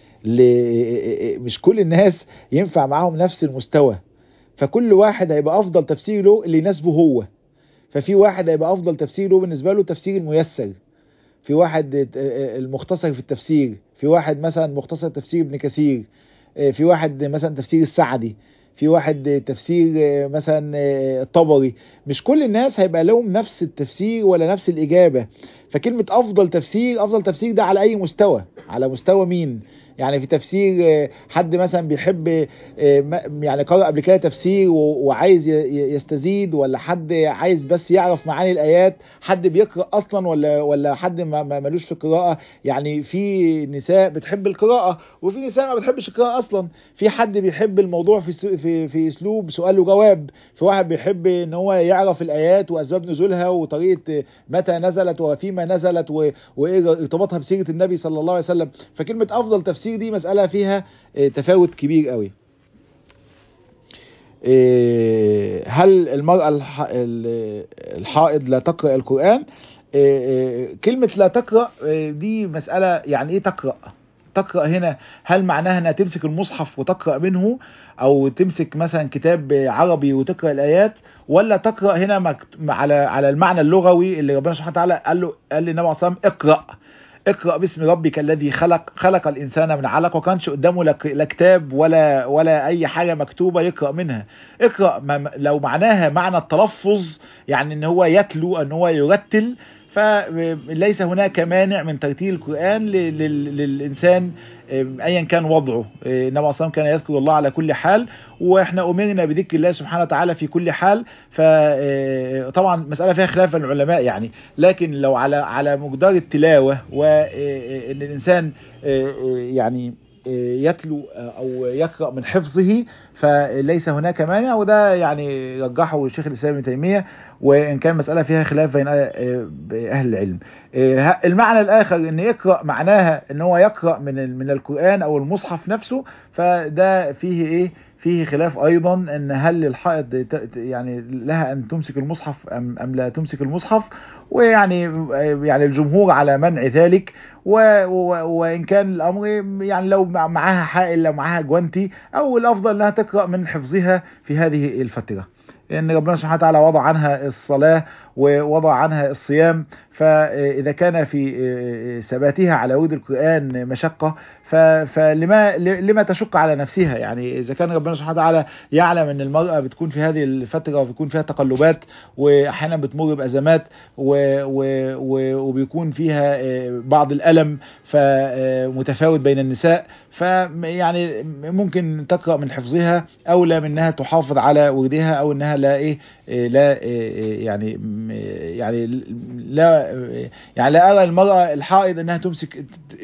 مش كل الناس ينفع معاهم نفس المستوى فكل واحد هيبقى أفضل تفسير له اللي يناسبه هو ففي واحد هيبقى افضل تفسير له بالنسبه له تفسير الميسر في واحد المختصر في التفسير في واحد مثلا مختصر تفسير ابن كثير في واحد مثلا تفسير السعدي في واحد تفسير مثلا الطبري مش كل الناس هيبقى لهم نفس التفسير ولا نفس الإجابة فكلمة أفضل تفسير أفضل تفسير ده على أي مستوى على مستوى مين يعني في تفسير حد مثلا بيحب يعني قرأ قبل كده تفسير وعايز يستزيد ولا حد عايز بس يعرف معاني الآيات حد بيقرأ أصلا ولا ولا حد ما ملوش في القراءة يعني في نساء بتحب القراءة وفي نساء ما بتحبش القراءة أصلا في حد بيحب الموضوع في في في أسلوب سؤال وجواب في واحد بيحب إن هو يعرف الآيات وأسباب نزولها وطريقة متى نزلت وفيما نزلت وإيه ارتباطها بسيرة النبي صلى الله عليه وسلم فكلمة أفضل تفسير التفسير دي مسألة فيها تفاوت كبير قوي هل المرأة الحائض لا تقرأ القرآن كلمة لا تقرأ دي مسألة يعني ايه تقرأ تقرأ هنا هل معناها انها تمسك المصحف وتقرأ منه او تمسك مثلا كتاب عربي وتقرأ الايات ولا تقرأ هنا مكت... على على المعنى اللغوي اللي ربنا سبحانه وتعالى قال له قال للنبي عليه الصلاه والسلام اقرأ اقرأ باسم ربك الذي خلق خلق الانسان من علق وكانش قدامه لا كتاب ولا ولا اي حاجه مكتوبه يقرأ منها اقرأ ما لو معناها معنى التلفظ يعني ان هو يتلو ان هو يرتل فليس هناك مانع من ترتيل القرآن للإنسان ايا كان وضعه النبي عليه الصلاه كان يذكر الله على كل حال واحنا امرنا بذكر الله سبحانه وتعالى في كل حال فطبعا مساله فيها خلاف بين العلماء يعني لكن لو على على مقدار التلاوه وان الانسان يعني يتلو او يقرا من حفظه فليس هناك مانع وده يعني رجحه الشيخ الاسلام ابن تيميه وان كان مساله فيها خلاف بين اهل العلم المعنى الاخر ان يقرا معناها ان هو يقرا من من القران او المصحف نفسه فده فيه ايه فيه خلاف ايضا ان هل الحائض يعني لها ان تمسك المصحف ام ام لا تمسك المصحف ويعني يعني الجمهور على منع ذلك وان كان الامر يعني لو معاها حائل لو معاها جوانتي او الافضل انها تقرا من حفظها في هذه الفتره ان ربنا سبحانه وتعالى وضع عنها الصلاه ووضع عنها الصيام فإذا كان في ثباتها على ورد القرآن مشقة فلما لما تشق على نفسها يعني إذا كان ربنا سبحانه وتعالى يعلم أن المرأة بتكون في هذه الفترة وبيكون فيها تقلبات وأحيانا بتمر بأزمات وبيكون فيها بعض الألم فمتفاوت بين النساء فيعني ممكن تقرأ من حفظها أولى من أنها تحافظ على وردها أو أنها لا إيه لا يعني يعني لا يعني لا ارى المراه الحائض انها تمسك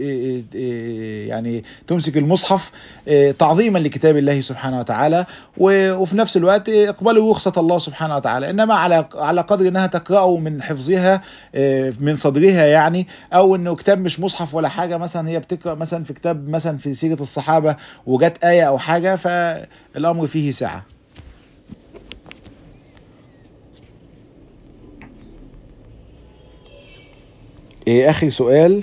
يعني تمسك المصحف تعظيما لكتاب الله سبحانه وتعالى وفي نفس الوقت اقبلوا رخصه الله سبحانه وتعالى انما على على قدر انها تقراه من حفظها من صدرها يعني او انه كتاب مش مصحف ولا حاجه مثلا هي بتقرا مثلا في كتاب مثلا في سيره الصحابه وجت ايه او حاجه فالامر فيه سعه إيه اخر سؤال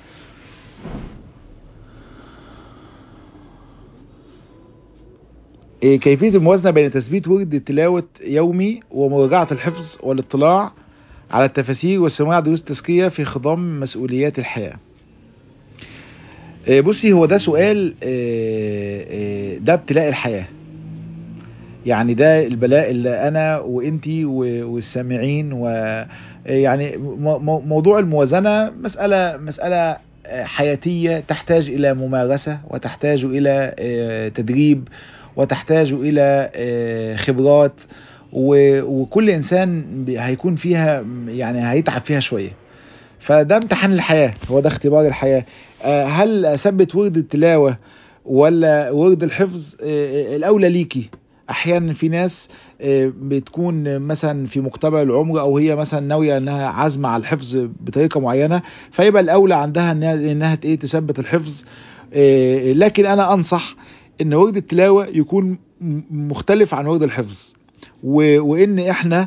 إيه كيفية الموازنة بين تثبيت ورد تلاوة يومي ومراجعة الحفظ والاطلاع على التفاسير واستماع دروس التزكية في خضم مسؤوليات الحياة إيه بصي هو ده سؤال ده ابتلاء الحياة يعني ده البلاء اللي انا وانتي والسامعين و يعني موضوع الموازنة مسألة مسألة حياتية تحتاج إلى ممارسة وتحتاج إلى تدريب وتحتاج إلى خبرات وكل إنسان هيكون فيها يعني هيتعب فيها شوية فده امتحان الحياة هو ده اختبار الحياة هل أثبت ورد التلاوة ولا ورد الحفظ الأولى ليكي احيانا في ناس بتكون مثلا في مقتبل العمر او هي مثلا ناويه انها عازمه على الحفظ بطريقه معينه فيبقى الاولى عندها انها انها ايه تثبت الحفظ لكن انا انصح ان ورد التلاوه يكون مختلف عن ورد الحفظ وان احنا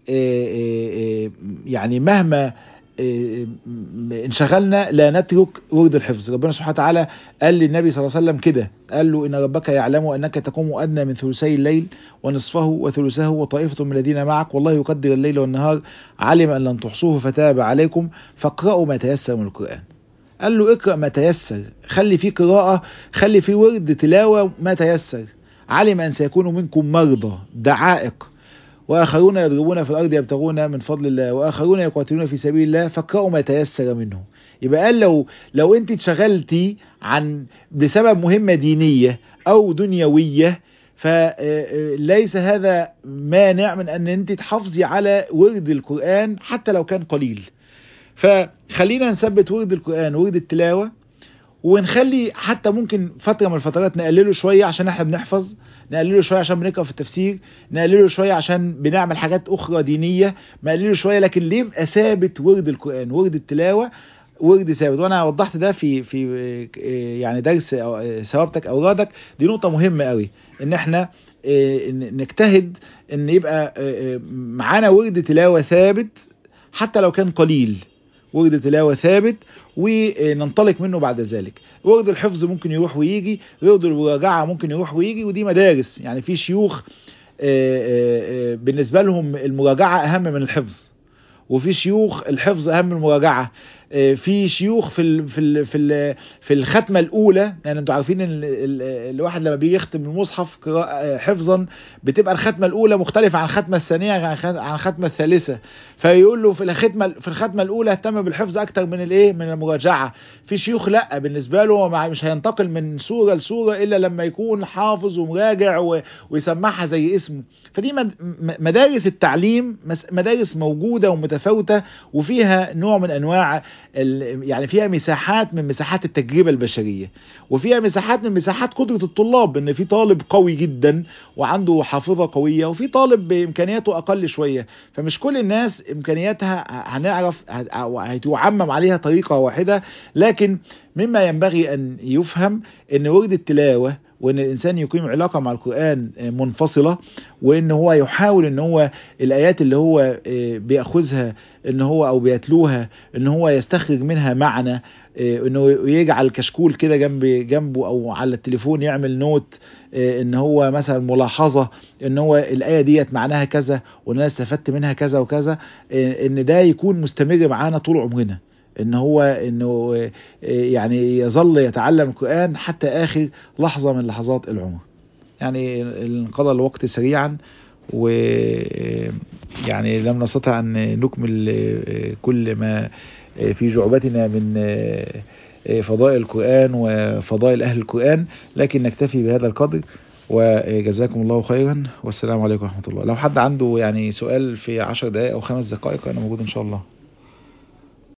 يعني مهما انشغلنا لا نترك ورد الحفظ ربنا سبحانه وتعالى قال للنبي صلى الله عليه وسلم كده قال له إن ربك يعلم أنك تقوم أدنى من ثلثي الليل ونصفه وثلثه وطائفة من الذين معك والله يقدر الليل والنهار علم أن لن تحصوه فتاب عليكم فاقرأوا ما تيسر من القرآن قال له اقرأ ما تيسر خلي فيه قراءة خلي فيه ورد تلاوة ما تيسر علم أن سيكون منكم مرضى دعائق واخرون يضربون في الارض يبتغون من فضل الله واخرون يقاتلون في سبيل الله فاقرأوا ما تيسر منه يبقى قال لو لو انت اتشغلتي عن بسبب مهمة دينية او دنيوية فليس هذا مانع من ان انت تحافظي على ورد القرآن حتى لو كان قليل فخلينا نثبت ورد القرآن ورد التلاوة ونخلي حتى ممكن فترة من الفترات نقلله شوية عشان احنا بنحفظ نقلله شوية عشان بنقرأ في التفسير نقلله شوية عشان بنعمل حاجات أخرى دينية نقلله شوية لكن ليه يبقى ثابت ورد القرآن ورد التلاوة ورد ثابت وانا وضحت ده في في يعني درس ثوابتك اورادك دي نقطه مهمه قوي ان احنا نجتهد ان يبقى معانا ورد تلاوة ثابت حتى لو كان قليل ورد تلاوة ثابت وننطلق منه بعد ذلك ورد الحفظ ممكن يروح ويجي ورد المراجعة ممكن يروح ويجي ودي مدارس يعني في شيوخ بالنسبة لهم المراجعة أهم من الحفظ وفي شيوخ الحفظ أهم من المراجعة في شيوخ في ال في ال في ال في الختمه الاولى يعني انتوا عارفين ان الواحد لما بيجي يختم المصحف حفظا بتبقى الختمه الاولى مختلفه عن الختمه الثانيه عن الختمه الثالثه فيقول له في الختمه في الختمه الاولى اهتم بالحفظ اكتر من الايه من المراجعه في شيوخ لا بالنسبه له هو مش هينتقل من سوره لسوره الا لما يكون حافظ ومراجع ويسمعها زي اسمه فدي مدارس التعليم مدارس موجوده ومتفاوته وفيها نوع من انواع يعني فيها مساحات من مساحات التجربة البشرية وفيها مساحات من مساحات قدرة الطلاب ان في طالب قوي جدا وعنده حافظة قوية وفي طالب بامكانياته اقل شوية فمش كل الناس امكانياتها هنعرف هتعمم عليها طريقة واحدة لكن مما ينبغي ان يفهم ان ورد التلاوة وان الانسان يقيم علاقه مع القران منفصله وان هو يحاول ان هو الايات اللي هو بياخذها ان هو او بيتلوها ان هو يستخرج منها معنى انه يجعل كشكول كده جنب جنبه او على التليفون يعمل نوت ان هو مثلا ملاحظه ان هو الايه ديت معناها كذا وان انا استفدت منها كذا وكذا ان ده يكون مستمر معانا طول عمرنا ان هو انه يعني يظل يتعلم القرآن حتى اخر لحظة من لحظات العمر يعني انقضى الوقت سريعا و يعني لم نستطع ان نكمل كل ما في جعبتنا من فضائل القرآن وفضائل اهل القرآن لكن نكتفي بهذا القدر وجزاكم الله خيرا والسلام عليكم ورحمة الله لو حد عنده يعني سؤال في عشر دقائق او خمس دقائق انا موجود ان شاء الله